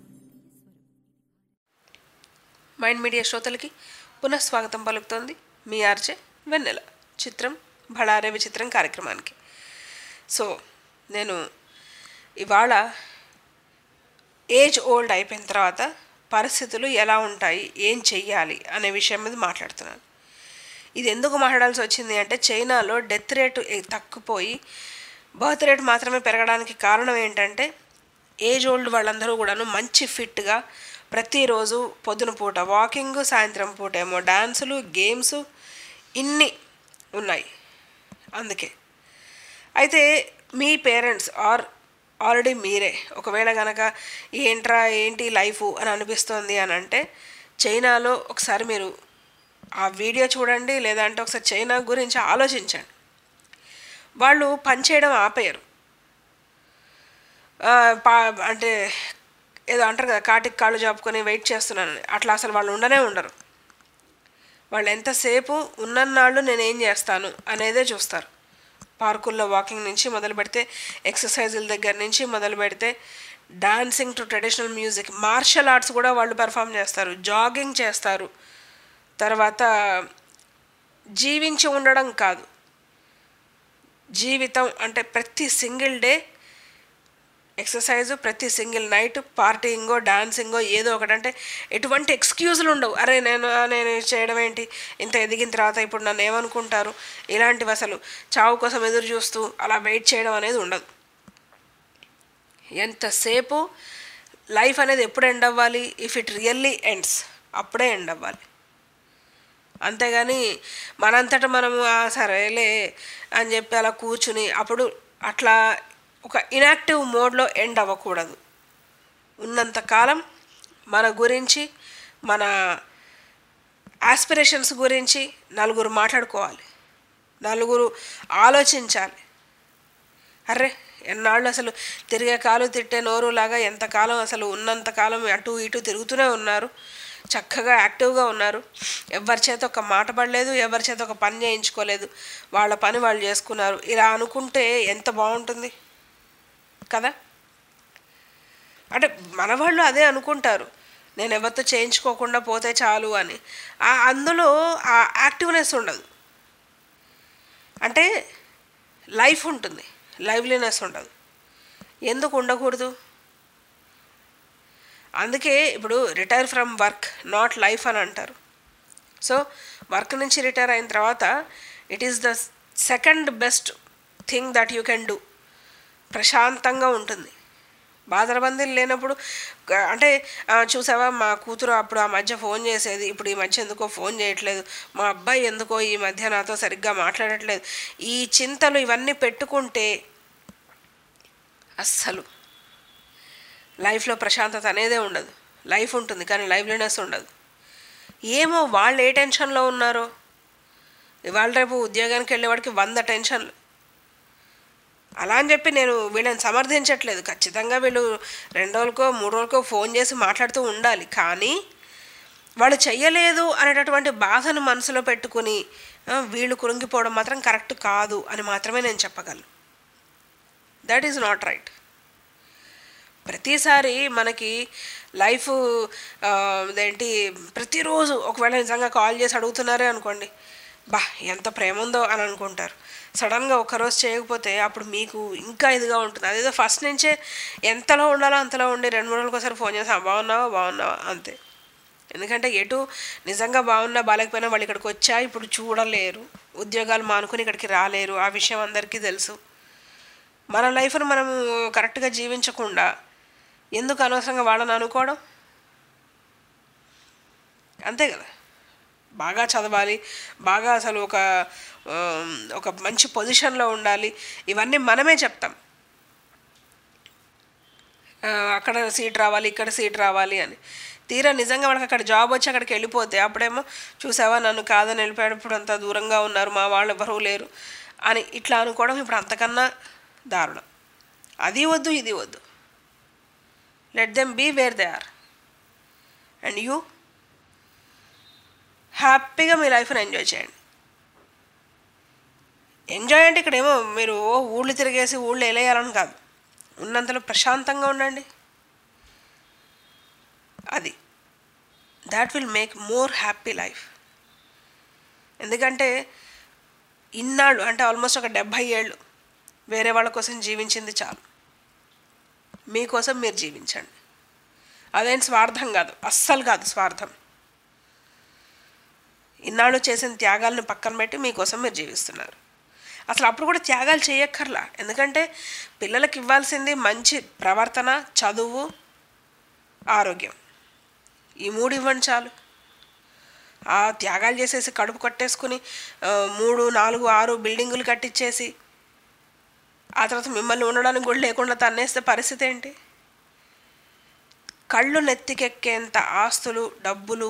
మైండ్ మీడియా శ్రోతలకి పునఃస్వాగతం పలుకుతోంది మీ ఆర్జే వెన్నెల చిత్రం భళారే విచిత్రం కార్యక్రమానికి సో నేను ఇవాళ ఏజ్ ఓల్డ్ అయిపోయిన తర్వాత పరిస్థితులు ఎలా ఉంటాయి ఏం చెయ్యాలి అనే విషయం మీద మాట్లాడుతున్నాను ఇది ఎందుకు మాట్లాడాల్సి వచ్చింది అంటే చైనాలో డెత్ రేటు ఎ- తక్కుపోయి బర్త్ రేట్ మాత్రమే పెరగడానికి కారణం ఏంటంటే ఏజ్ ఓల్డ్ వాళ్ళందరూ కూడాను మంచి ఫిట్గా ప్రతిరోజు పొద్దున పూట వాకింగ్ సాయంత్రం పూట ఏమో డాన్సులు గేమ్స్ ఇన్ని ఉన్నాయి అందుకే అయితే మీ పేరెంట్స్ ఆర్ ఆల్రెడీ మీరే ఒకవేళ కనుక ఏంట్రా ఏంటి లైఫ్ అని అనిపిస్తుంది అని అంటే చైనాలో ఒకసారి మీరు ఆ వీడియో చూడండి లేదంటే ఒకసారి చైనా గురించి ఆలోచించండి వాళ్ళు పనిచేయడం ఆపేయరు ఆ, పా అంటే ఏదో అంటారు కదా కాటికి కాళ్ళు చాపుకొని వెయిట్ చేస్తున్నానని అట్లా అసలు వాళ్ళు ఉండనే ఉండరు వాళ్ళు ఎంతసేపు ఉన్నన్నాళ్ళు నేను ఏం చేస్తాను అనేదే చూస్తారు పార్కుల్లో వాకింగ్ నుంచి మొదలు పెడితే ఎక్సర్సైజుల దగ్గర నుంచి మొదలు పెడితే dancing to traditional music martial arts కూడా వాళ్ళు పెర్ఫామ్ చేస్తారు జాగింగ్ చేస్తారు తర్వాత జీవించి ఉండడం కాదు జీవితం అంటే ప్రతి సింగిల్ డే ఎక్సర్సైజ్ ప్రతి సింగిల్ నైట్ పార్టీయింగో డాన్సింగో ఏదో ఒకటి అంటే ఎటువంటి ఎక్స్క్యూజులు ఉండవు అరే నేను నేను చేయడం ఏంటి ఇంత ఎదిగిన తర్వాత ఇప్పుడు నన్ను ఏమనుకుంటారు ఇలాంటివి అసలు చావు కోసం ఎదురు చూస్తూ అలా వెయిట్ చేయడం అనేది ఉండదు ఎంతసేపు లైఫ్ అనేది ఎప్పుడు ఎండ్ అవ్వాలి ఇఫ్ ఇట్ రియల్లీ ఎండ్స్ అప్పుడే ఎండ్ అవ్వాలి అంతేగాని మనంతట మనము "ఆ, సరేలే అని చెప్పి అలా కూర్చుని అప్పుడు అట్లా ఒక ఇనాక్టివ్ మోడ్లో ఎండ్ అవ్వకూడదు ఉన్నంతకాలం మన గురించి మన ఆస్పిరేషన్స్ గురించి నలుగురు మాట్లాడుకోవాలి నలుగురు ఆలోచించాలి అర్రే ఎన్నాళ్ళు అసలు తిరిగే కాలు తిట్టే నోరు లాగా ఎంతకాలం అసలు ఉన్నంతకాలం అటు ఇటు తిరుగుతూనే ఉన్నారు చక్కగా యాక్టివ్గా ఉన్నారు ఎవరి చేత ఒక మాట పడలేదు ఎవరి చేత ఒక పని చేయించుకోలేదు వాళ్ళ పని వాళ్ళు చేసుకున్నారు ఇలా అనుకుంటే ఎంత బాగుంటుంది కదా అంటే మన వాళ్ళు అదే అనుకుంటారు నేను ఎవరితో చేయించుకోకుండా పోతే చాలు అని ఆ అందులో ఆ యాక్టివ్నెస్ ఉండదు అంటే లైఫ్ ఉంటుంది లైవ్లీనెస్ ఉండదు ఎందుకు ఉండకూడదు అందుకే ఇప్పుడు retire from work not life అని అంటారు సో వర్క్ నుంచి రిటైర్ అయిన తర్వాత it is the second best thing that you can do ప్రశాంతంగా ఉంటుంది బాధరబందీలు లేనప్పుడు క- అంటే ఆ, చూసావా మా కూతురు అప్పుడు ఆ మధ్య ఫోన్ చేసేది ఇప్పుడు ఈ మధ్య ఎందుకో ఫోన్ చేయట్లేదు మా అబ్బాయి ఎందుకో ఈ మధ్య నాతో సరిగ్గా మాట్లాడట్లేదు ఈ చింతలు ఇవన్నీ పెట్టుకుంటే అస్సలు లైఫ్లో ప్రశాంతత అనేదే ఉండదు లైఫ్ ఉంటుంది కానీ లైవ్లీనెస్ ఉండదు ఏమో వాళ్ళు ఏ టెన్షన్లో ఉన్నారో ఇవాళ రేపు ఉద్యోగానికి వెళ్ళేవాడికి వంద టెన్షన్లు అలా అని చెప్పి నేను వీళ్ళని సమర్థించట్లేదు ఖచ్చితంగా వీళ్ళు రెండు రోజులకో మూడు రోజులకో ఫోన్ చేసి మాట్లాడుతూ ఉండాలి కానీ వాళ్ళు చెయ్యలేదు అనేటటువంటి బాధను మనసులో పెట్టుకుని ఆ, వీళ్ళు కురింగిపోవడం మాత్రం కరెక్ట్ కాదు అని మాత్రమే నేను చెప్పగలను దట్ ఈజ్ నాట్ రైట్ ప్రతిసారి మనకి లైఫ్ ఇదేంటి ప్రతిరోజు ఒకవేళ నిజంగా కాల్ చేసి అడుగుతున్నారే అనుకోండి బా ఎంత ప్రేమ ఉందో అని అనుకుంటారు సడన్గా ఒకరోజు చేయకపోతే అప్పుడు మీకు ఇంకా ఇదిగా ఉంటుంది అదేదో ఫస్ట్ నుంచే ఎంతలో ఉండాలో అంతలో ఉండి రెండు మూడు రోజులకు ఒకసారి ఫోన్ చేసి "ఆ, బాగున్నావా బాగున్నావా అంతే ఎందుకంటే ఎటు నిజంగా బాగున్నా బాగాలేకపోయినా వాళ్ళు ఇక్కడికి వచ్చా ఇప్పుడు చూడలేరు ఉద్యోగాలు మానుకుని ఇక్కడికి రాలేరు ఆ విషయం అందరికీ తెలుసు మన లైఫ్ను మనము కరెక్ట్గా జీవించకుండా ఎందుకు అనవసరంగా వాళ్ళని అనుకోవడం అంతే కదా బాగా చదవాలి బాగా అసలు ఒక ఆమ్, ఒక మంచి పొజిషన్లో ఉండాలి ఇవన్నీ మనమే చెప్తాం ఆ, అక్కడ సీట్ రావాలి ఇక్కడ సీట్ రావాలి అని తీరా నిజంగా మనకు అక్కడ జాబ్ వచ్చి అక్కడికి వెళ్ళిపోతే అప్పుడేమో చూసావా నన్ను కాదని వెళ్ళిపోయాడు ఇప్పుడు అంత దూరంగా ఉన్నారు మా వాళ్ళు ఎవరూ లేరు అని ఇట్లా అనుకోవడం ఇప్పుడు అంతకన్నా దారుణం అది వద్దు ఇది వద్దు let them be where they are and you హ్యాపీగా మీ లైఫ్ని ఎంజాయ్ చేయండి ఎంజాయ్ అంటే ఇక్కడేమో మీరు ఓ ఊళ్ళు తిరిగేసి ఊళ్ళు వేలేయాలని కాదు ఉన్నంతలో ప్రశాంతంగా ఉండండి అది that will make more happy life ఎందుకంటే ఇన్నాళ్ళు అంటే ఆల్మోస్ట్ ఒక డెబ్భై ఏళ్ళు వేరే వాళ్ళ కోసం జీవించింది చాలు మీకోసం మీరు జీవించండి అదేం స్వార్థం కాదు అస్సలు కాదు స్వార్థం ఇన్నాళ్ళు చేసిన త్యాగాలను పక్కన పెట్టి మీకోసం మీరు జీవిస్తున్నారు అసలు అప్పుడు కూడా త్యాగాలు చేయక్కర్లా ఎందుకంటే పిల్లలకి ఇవ్వాల్సింది మంచి ప్రవర్తన చదువు ఆరోగ్యం ఈ మూడు ఇవ్వండి చాలు ఆ త్యాగాలు చేసేసి కడుపు కట్టేసుకుని ఆ, మూడు నాలుగు ఆరు బిల్డింగులు కట్టించేసి ఆ తర్వాత మిమ్మల్ని ఉండడానికి కూడా లేకుండా తన్నేస్తే పరిస్థితి ఏంటి కళ్ళు నెత్తికెక్కేంత ఆస్తులు డబ్బులు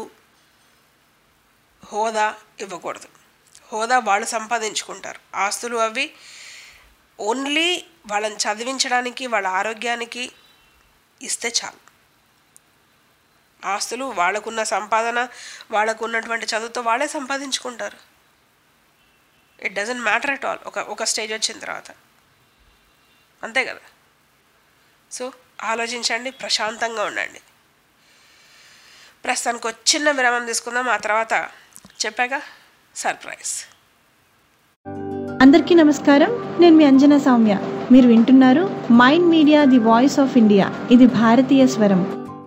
హోదా ఇవ్వకూడదు హోదా వాళ్ళు సంపాదించుకుంటారు ఆస్తులు అవి ఓన్లీ వాళ్ళని చదివించడానికి వాళ్ళ ఆరోగ్యానికి ఇస్తే చాలు ఆస్తులు వాళ్ళకున్న సంపాదన వాళ్ళకు ఉన్నటువంటి చదువుతో వాళ్ళే సంపాదించుకుంటారు it doesn't matter at all ఒక ఒక స్టేజ్ వచ్చిన తర్వాత అంతే కదా సో ఆలోచించండి ప్రశాంతంగా ఉండండి ప్రస్తుతానికి ఒక చిన్న విరామం తీసుకుందాం ఆ తర్వాత చెప్పాక సర్ప్రైజ్ అందరికీ నమస్కారం నేను మీ అంజనా సౌమ్య మీరు వింటున్నారు Mind Media the voice of India ఇది భారతీయ స్వరం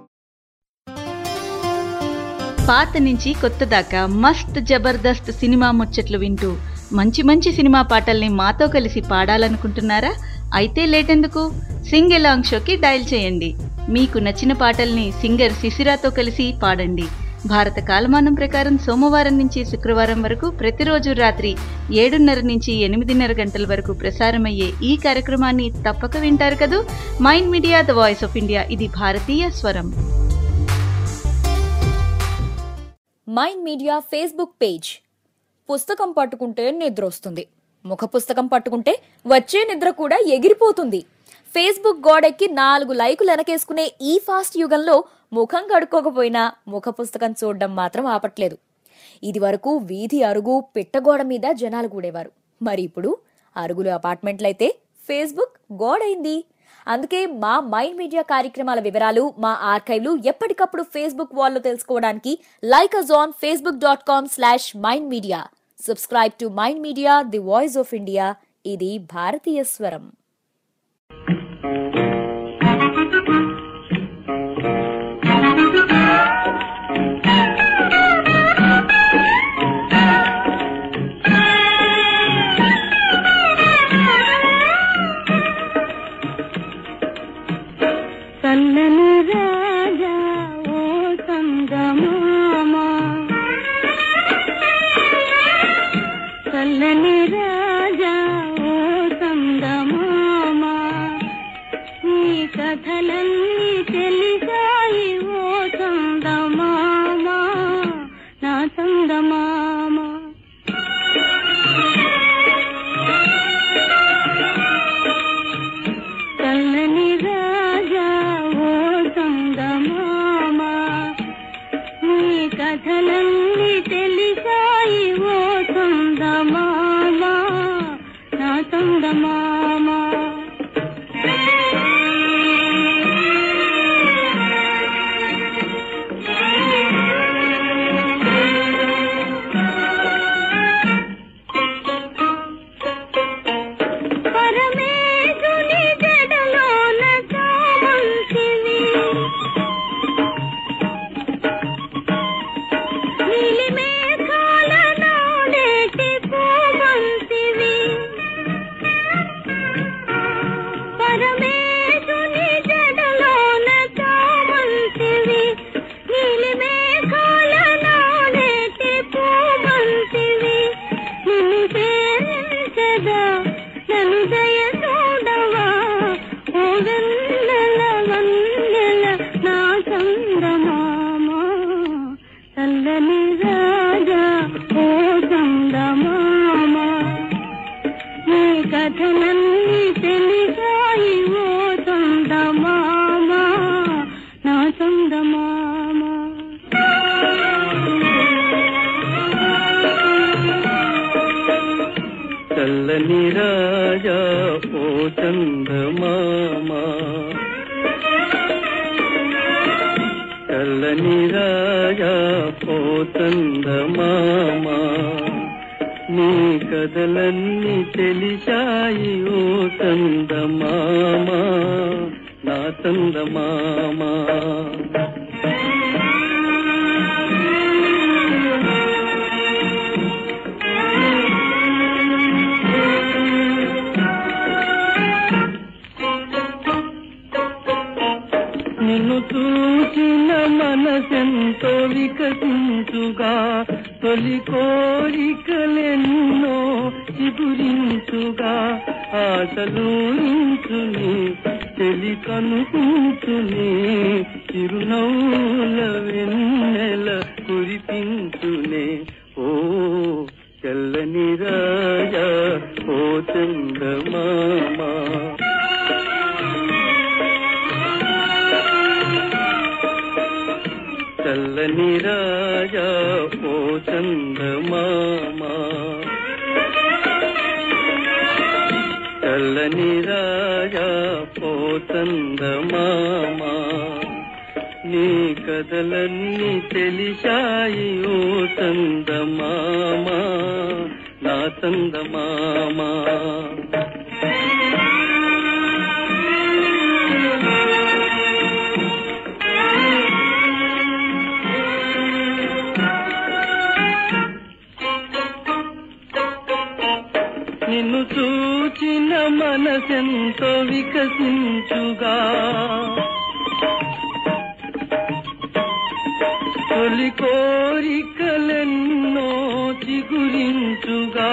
పాత నుంచి కొత్త దాకా మస్త్ జబర్దస్త్ సినిమా ముచ్చట్లు వింటూ మంచి మంచి సినిమా పాటల్ని మాతో కలిసి పాడాలనుకుంటున్నారా అయితే లేటెందుకు సింగ్ ఎలాంగ్ షోకి డయల్ చేయండి మీకు నచ్చిన పాటల్ని సింగర్ శిశిరాతో కలిసి పాడండి భారత కాలమానం ప్రకారం సోమవారం నుంచి శుక్రవారం వరకు ప్రతిరోజు రాత్రి ఏడున్నర నుంచి ఎనిమిదిన్నర గంటల వరకు ప్రసారమయ్యే ఈ కార్యక్రమాన్ని తప్పక వింటారు కదూ Mind Media the voice of India ఇది భారతీయ స్వరం మైండ్ మీడియా ఫేస్బుక్ పేజ్ పుస్తకం పట్టుకుంటే నిద్ర వస్తుంది ముఖ పుస్తకం పట్టుకుంటే వచ్చే నిద్ర కూడా ఎగిరిపోతుంది ఫేస్బుక్ గోడెక్కి నాలుగు లైకులు వెనకేసుకునే ఈ ఫాస్ట్ యుగంలో ముఖం కడుక్కోకపోయినా ముఖ పుస్తకం చూడడం మాత్రం ఆపట్లేదు ఇది వరకు వీధి అరుగు పిట్టగోడ మీద జనాలు కూడేవారు మరి ఇప్పుడు అరుగులు అపార్ట్మెంట్లయితే ఫేస్బుక్ గోడైంది అందుకే మా మైండ్ మీడియా కార్యక్రమాల వివరాలు మా ఆర్కైవ్లు ఎప్పటికప్పుడు ఫేస్బుక్ వాల్లో తెలుసుకోవడానికి like us on Facebook dot com slash Mind Media subscribe to Mind Media the voice of India ఇది భారతీయ స్వరం కన్నను రాజా ఓ సంగమామ కల్లని రాజా ఓ సంగమామ నీ కథలన్నీ తెలిసాయి ఓ సంగమామ నా సంగమామ కల్లని రాజా ఓ సంగమామ నీ కథలన్నీ తెలిసాయి ఓ సంగమామ నా సంగమామ పరమేశుని జడలోన చామంతివి నీలి మేఘాల నాడేటి పూమంతివి పరమేశుని జడలోన చామంతివి నీలి మేఘాల నాడేటి పూమంతివి నిన్ను సేవించదా నన్ను దయ చూడవా ఓ వెన్నెల వన్నెల నా చందమామ చల్లని రాజా ఓ చందమామ నీ కథలన్నీ తెలిసాయి ఓ చందమామ నా చందమామ చల్లని రాజా ఓ చందమామ చల్లని రాజా ఓ చందమామ నీ కథలన్నీ తెలిసాయి ఓ చందమామ నా చందమామ నిన్ను చూసిన మనసెంతో వికసించుగా తొలి కోరికలెన్నో చిగురించుగా ఆశలూరించుని తెలి కనుకుంచుని చిరునవ్వుల వెన్నెల కురిపించునే ఓ చల్లని రాజా ఓ చందమామా చల్లని రాజా ఓ చందమామా చల్లని రాజా ఓ చందమామా నీ కథలన్నీ తెలిసాయి ఓ చందమామా నా చందమామా నిన్ను చూచిన మనసెంతో వికసించుగా తొలి కోరికలెన్నో చిగురించుగా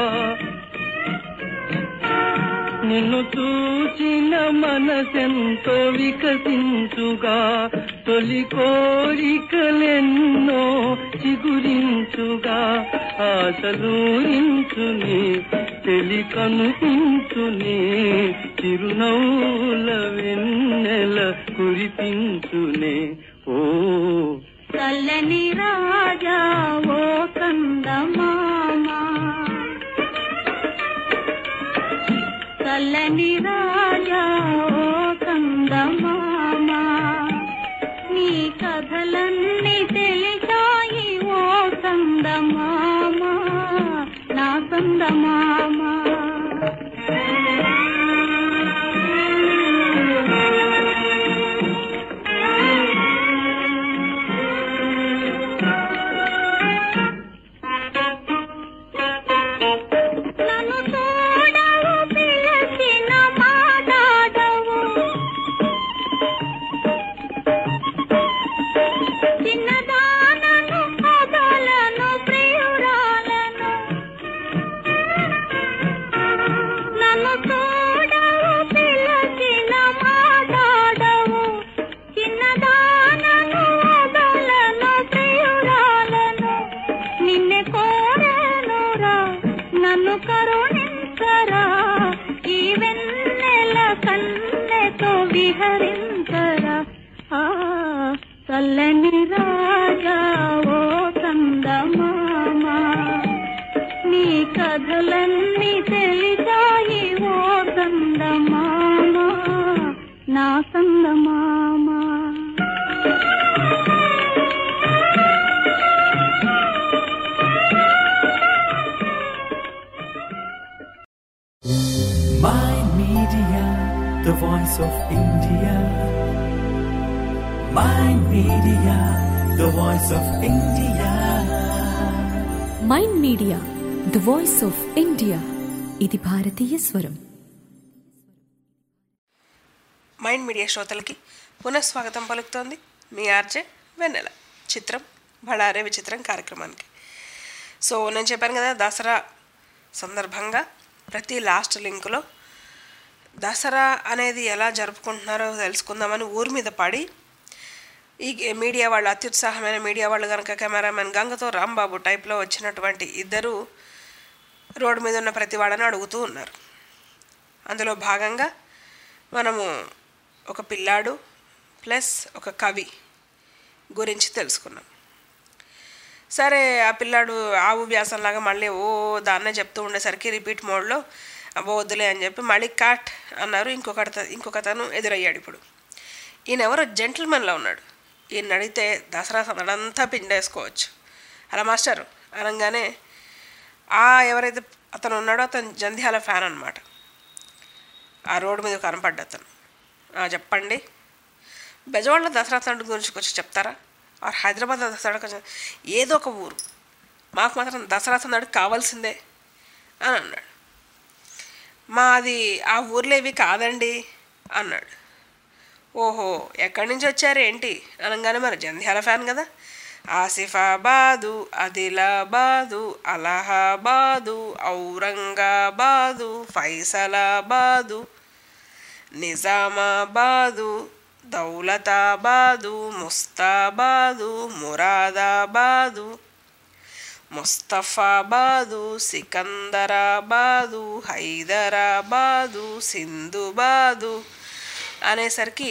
నిన్ను చూచిన మనసెంతో వికసించుగా తొలి కోరికలెన్నో చిగురించుగా ఆశలూరించుని తెలి కనుపించుని చిరునవ్వుల వెన్నెల కురిపించునే ఓ చల్లని రాజా ఓ కందమామా చల్లని రాజా ఓ కందమామా నీ కథలన్నీ తెలిసాయి ఓ కందమామా నా కందమామా నన్ను చూడవు పిలచిన మాట్లాడవు చిన్నదానను కథలను ప్రియురాలను నన్ను చూడవు పిలచిన మాట్లాడవు చిన్నదానను కథలను ప్రియురాలను నిన్నే కోరనురా నన్ను కరుణించరా ఈ వెన్నెల కన్నెతో విహరించరా ఆ చల్లని రాజా ఓ కందమామా నీ కథలన్నీ తెలిసాయి ఓ కందమామా నా కందమామా My Media, the voice of India. My Media, the voice of India. Mind Media the voice of India ఇది భారతీయ స్వరం మైండ్ మీడియా శ్రోతలకి పునఃస్వాగతం పలుకుతోంది మీ ఆర్జే వెన్నెల చిత్రం బళారే విచిత్రం కార్యక్రమానికి సో నేను చెప్పాను కదా దసరా సందర్భంగా ప్రతి లాస్ట్ లింకులో దసరా అనేది ఎలా జరుపుకుంటున్నారో తెలుసుకుందామని ఊరి మీద పడి ఈ మీడియా వాళ్ళు అత్యుత్సాహమైన మీడియా వాళ్ళు కనుక కెమెరామెన్ గంగతో రాంబాబు టైప్లో వచ్చినటువంటి ఇద్దరు రోడ్డు మీద ఉన్న ప్రతి వాళ్ళని అడుగుతూ ఉన్నారు అందులో భాగంగా మనము ఒక పిల్లాడు ప్లస్ ఒక కవి గురించి తెలుసుకున్నాం సరే ఆ పిల్లాడు ఆవు వ్యాసంలాగా మళ్ళీ ఓ దాన్నే చెప్తూ ఉండేసరికి రిపీట్ మోడ్లో అబ్బో వద్దులే అని చెప్పి మళ్ళీ కాట్ అన్నారు ఇంకొకటి ఇంకొక అతను ఎదురయ్యాడు ఇప్పుడు ఈయన ఎవరో జెంటిల్మెన్లో ఉన్నాడు ఈయన అడిగితే దసరా సందడంతా పిండేసుకోవచ్చు అలా మాస్టర్ అనగానే ఆ ఎవరైతే అతను ఉన్నాడో అతను జంధ్యాల ఫ్యాన్ అనమాట ఆ రోడ్డు మీద కనపడ్డ అతను "ఆ, చెప్పండి బెజవాడలో దసరా సందడి గురించి కొంచెం చెప్తారా ఆర్ హైదరాబాద్ దసరా కొంచెం ఏదో ఒక ఊరు మాకు మాత్రం దసరా సందడి కావాల్సిందే అని అన్నాడు మాది ఆ ఊర్లో ఇవి కాదండి అన్నాడు ఓహో ఎక్కడి నుంచి వచ్చారు ఏంటి అనగానే మరి జంధ్యాల ఫ్యాన్ కదా ఆసిఫాబాదు ఆదిలాబాదు అలహాబాదు ఔరంగాబాదు ఫైసలాబాదు నిజామాబాదు దౌలతాబాదు ముస్తాబాదు మురాదాబాదు ముస్తఫాబాదు సికందరాబాదు హైదరాబాదు సింధుబాదు అనేసరికి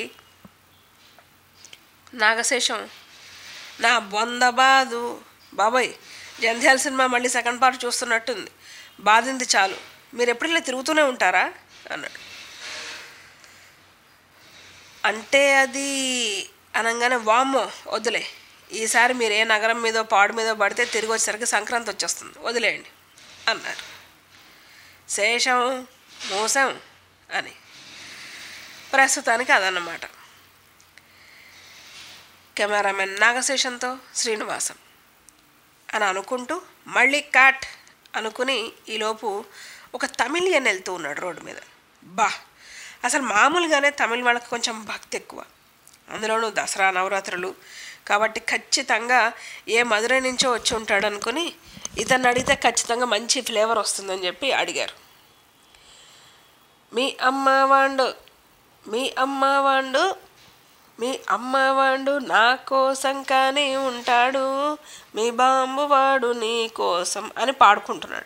నాగశేషం నా బొందబాదు బాబాయ్ జంధ్యాల సినిమా మళ్ళీ సెకండ్ పార్ట్ చూస్తున్నట్టుంది బాధింది చాలు మీరు ఎప్పుడు ఇలా తిరుగుతూనే ఉంటారా అన్నాడు అంటే అది అనగానే వామ్మో వదిలే ఈసారి మీరు ఏ నగరం మీదో పాడు మీదో పడితే తిరిగి వచ్చేసరికి సంక్రాంతి వచ్చేస్తుంది వదిలేయండి అన్నారు శేషం మోసం అని ప్రస్తుతానికి అదన్నమాట కెమెరామెన్ నాగశేషంతో శ్రీనివాసం అని అనుకుంటూ మళ్ళీ కాట్ అనుకుని ఈలోపు ఒక తమిళియన్ వెళ్తూ ఉన్నాడు రోడ్డు మీద బా అసలు మామూలుగానే తమిళ వాళ్ళకి కొంచెం భక్తి ఎక్కువ అందులోనూ దసరా నవరాత్రులు కాబట్టి ఖచ్చితంగా ఏ మధురై నుంచో వచ్చి ఉంటాడు అనుకుని ఇతన్ని అడిగితే ఖచ్చితంగా మంచి ఫ్లేవర్ వస్తుందని చెప్పి అడిగారు మీ అమ్మ వాండు మీ అమ్మ వాండు మీ అమ్మ వాడు నా కోసం కానీ ఉంటాడు మీ బాంబు వాడు నీ కోసం అని పాడుకుంటున్నాడు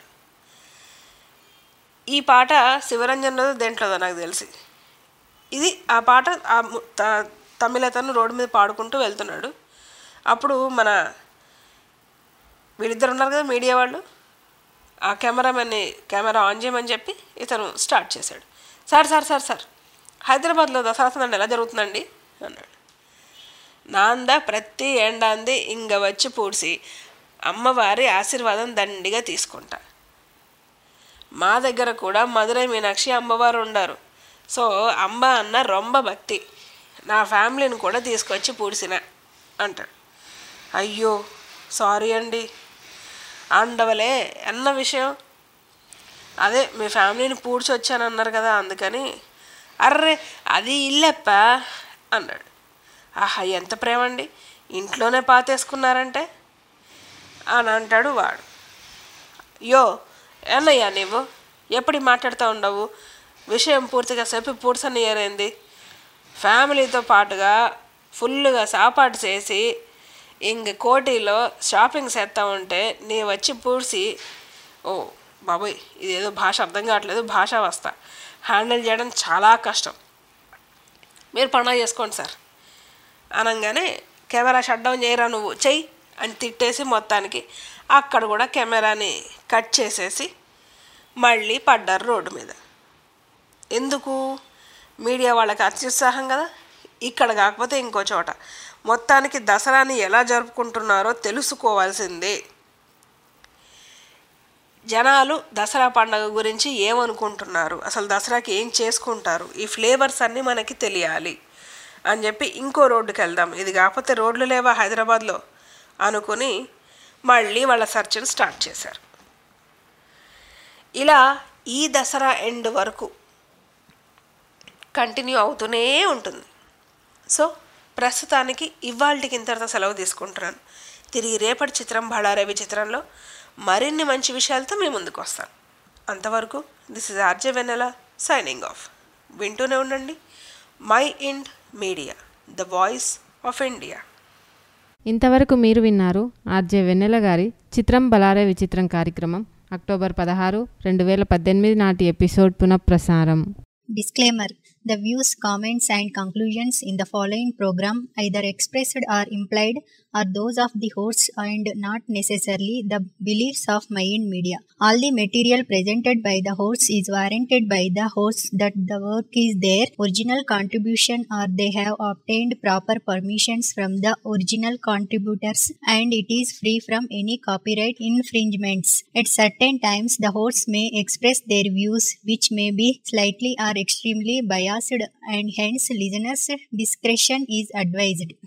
ఈ పాట శివరంజన్లో దేంట్లోదో నాకు తెలిసి ఇది ఆ పాట ఆ ము- త- తమిళతను రోడ్డు మీద పాడుకుంటూ వెళ్తున్నాడు అప్పుడు మన వీళ్ళిద్దరు ఉన్నారు కదా మీడియా వాళ్ళు ఆ కెమెరామెన్ని కెమెరా ఆన్ చేయమని చెప్పి ఇతను స్టార్ట్ చేశాడు సార్ సార్ సార్ సార్ హైదరాబాద్లో దసరా సందడి ఎలా జరుగుతుందండి అన్నాడు నాంద ప్రతి ఎండాంది ఇంగ వచ్చి పూడ్చి అమ్మవారి ఆశీర్వాదం దండిగా తీసుకుంటా మా దగ్గర కూడా మధురై మీనాక్షి అమ్మవారు ఉండారు సో అమ్మ అన్న రొంబ భక్తి నా ఫ్యామిలీని కూడా తీసుకొచ్చి పూడ్చిన అంటాడు అయ్యో సారీ అండి ఆండవలే అన్న విషయం అదే మీ ఫ్యామిలీని పూడ్చి వచ్చానన్నారు కదా అందుకని అర్రే అది ఇల్లెప్ప అన్నాడు ఆహా ఎంత ప్రేమ అండి ఇంట్లోనే పాతేసుకున్నారంటే అని అంటాడు వాడు యో ఏనయ్యా నీవు ఎప్పుడు మాట్లాడుతూ ఉండవు విషయం పూర్తిగా చెప్పి పూడ్చని ఏరైంది ఫ్యామిలీతో పాటుగా ఫుల్గా సాపాటు చేసి ఇంక కోటిలో షాపింగ్ చేస్తూ ఉంటే నీ వచ్చి పూడ్చి ఓ బాబోయ్ ఇదేదో భాష అర్థం కావట్లేదు భాష వస్తా హ్యాండిల్ చేయడం చాలా కష్టం మీరు పండుగ చేసుకోండి సార్ అనగానే కెమెరా షట్ డౌన్ చేయరా నువ్వు చెయ్యి అని తిట్టేసి మొత్తానికి అక్కడ కూడా కెమెరాని కట్ చేసేసి మళ్ళీ పడ్డారు రోడ్డు మీద ఎందుకు మీడియా వాళ్ళకి అత్యుత్సాహం కదా ఇక్కడ కాకపోతే ఇంకో చోట మొత్తానికి దసరాని ఎలా జరుపుకుంటున్నారో తెలుసుకోవాల్సిందే జనాలు దసరా పండగ గురించి ఏమనుకుంటున్నారు అసలు దసరాకి ఏం చేసుకుంటారు ఈ ఫ్లేవర్స్ అన్నీ మనకి తెలియాలి అని చెప్పి ఇంకో రోడ్డుకి వెళ్దాం ఇది కాకపోతే రోడ్లు లేవా హైదరాబాద్లో అనుకుని మళ్ళీ వాళ్ళ సర్చ్ని స్టార్ట్ చేశారు ఇలా ఈ దసరా ఎండ్ వరకు కంటిన్యూ అవుతూనే ఉంటుంది సో ప్రస్తుతానికి ఇవాళకి ఇంతటితో సెలవు తీసుకుంటున్నాను తిరిగి రేపటి చిత్రం బళారవి చిత్రంలో మరిన్ని మంచి విషయాలతో మీ ముందుకు వస్తాను అంతవరకు this is RJ Vennela signing off వింటూనే ఉండండి My Ind Media the voice of India ఇంతవరకు మీరు విన్నారు ఆర్జే వెన్నెల గారి చిత్రం బలారే విచిత్రం కార్యక్రమం అక్టోబర్ పదహారు రెండు వేల పద్దెనిమిది నాటి ఎపిసోడ్ పునఃప్రసారం Disclaimer The views, comments, and conclusions in the following program, either expressed or implied, are those of the hosts and not necessarily the beliefs of Mayan Media. All the material presented by the hosts is warranted by the hosts that the work is their original contribution or they have obtained proper permissions from the original contributors and it is free from any copyright infringements. At certain times, the hosts may express their views, which may be slightly or extremely biased, and hence listeners' discretion is advised.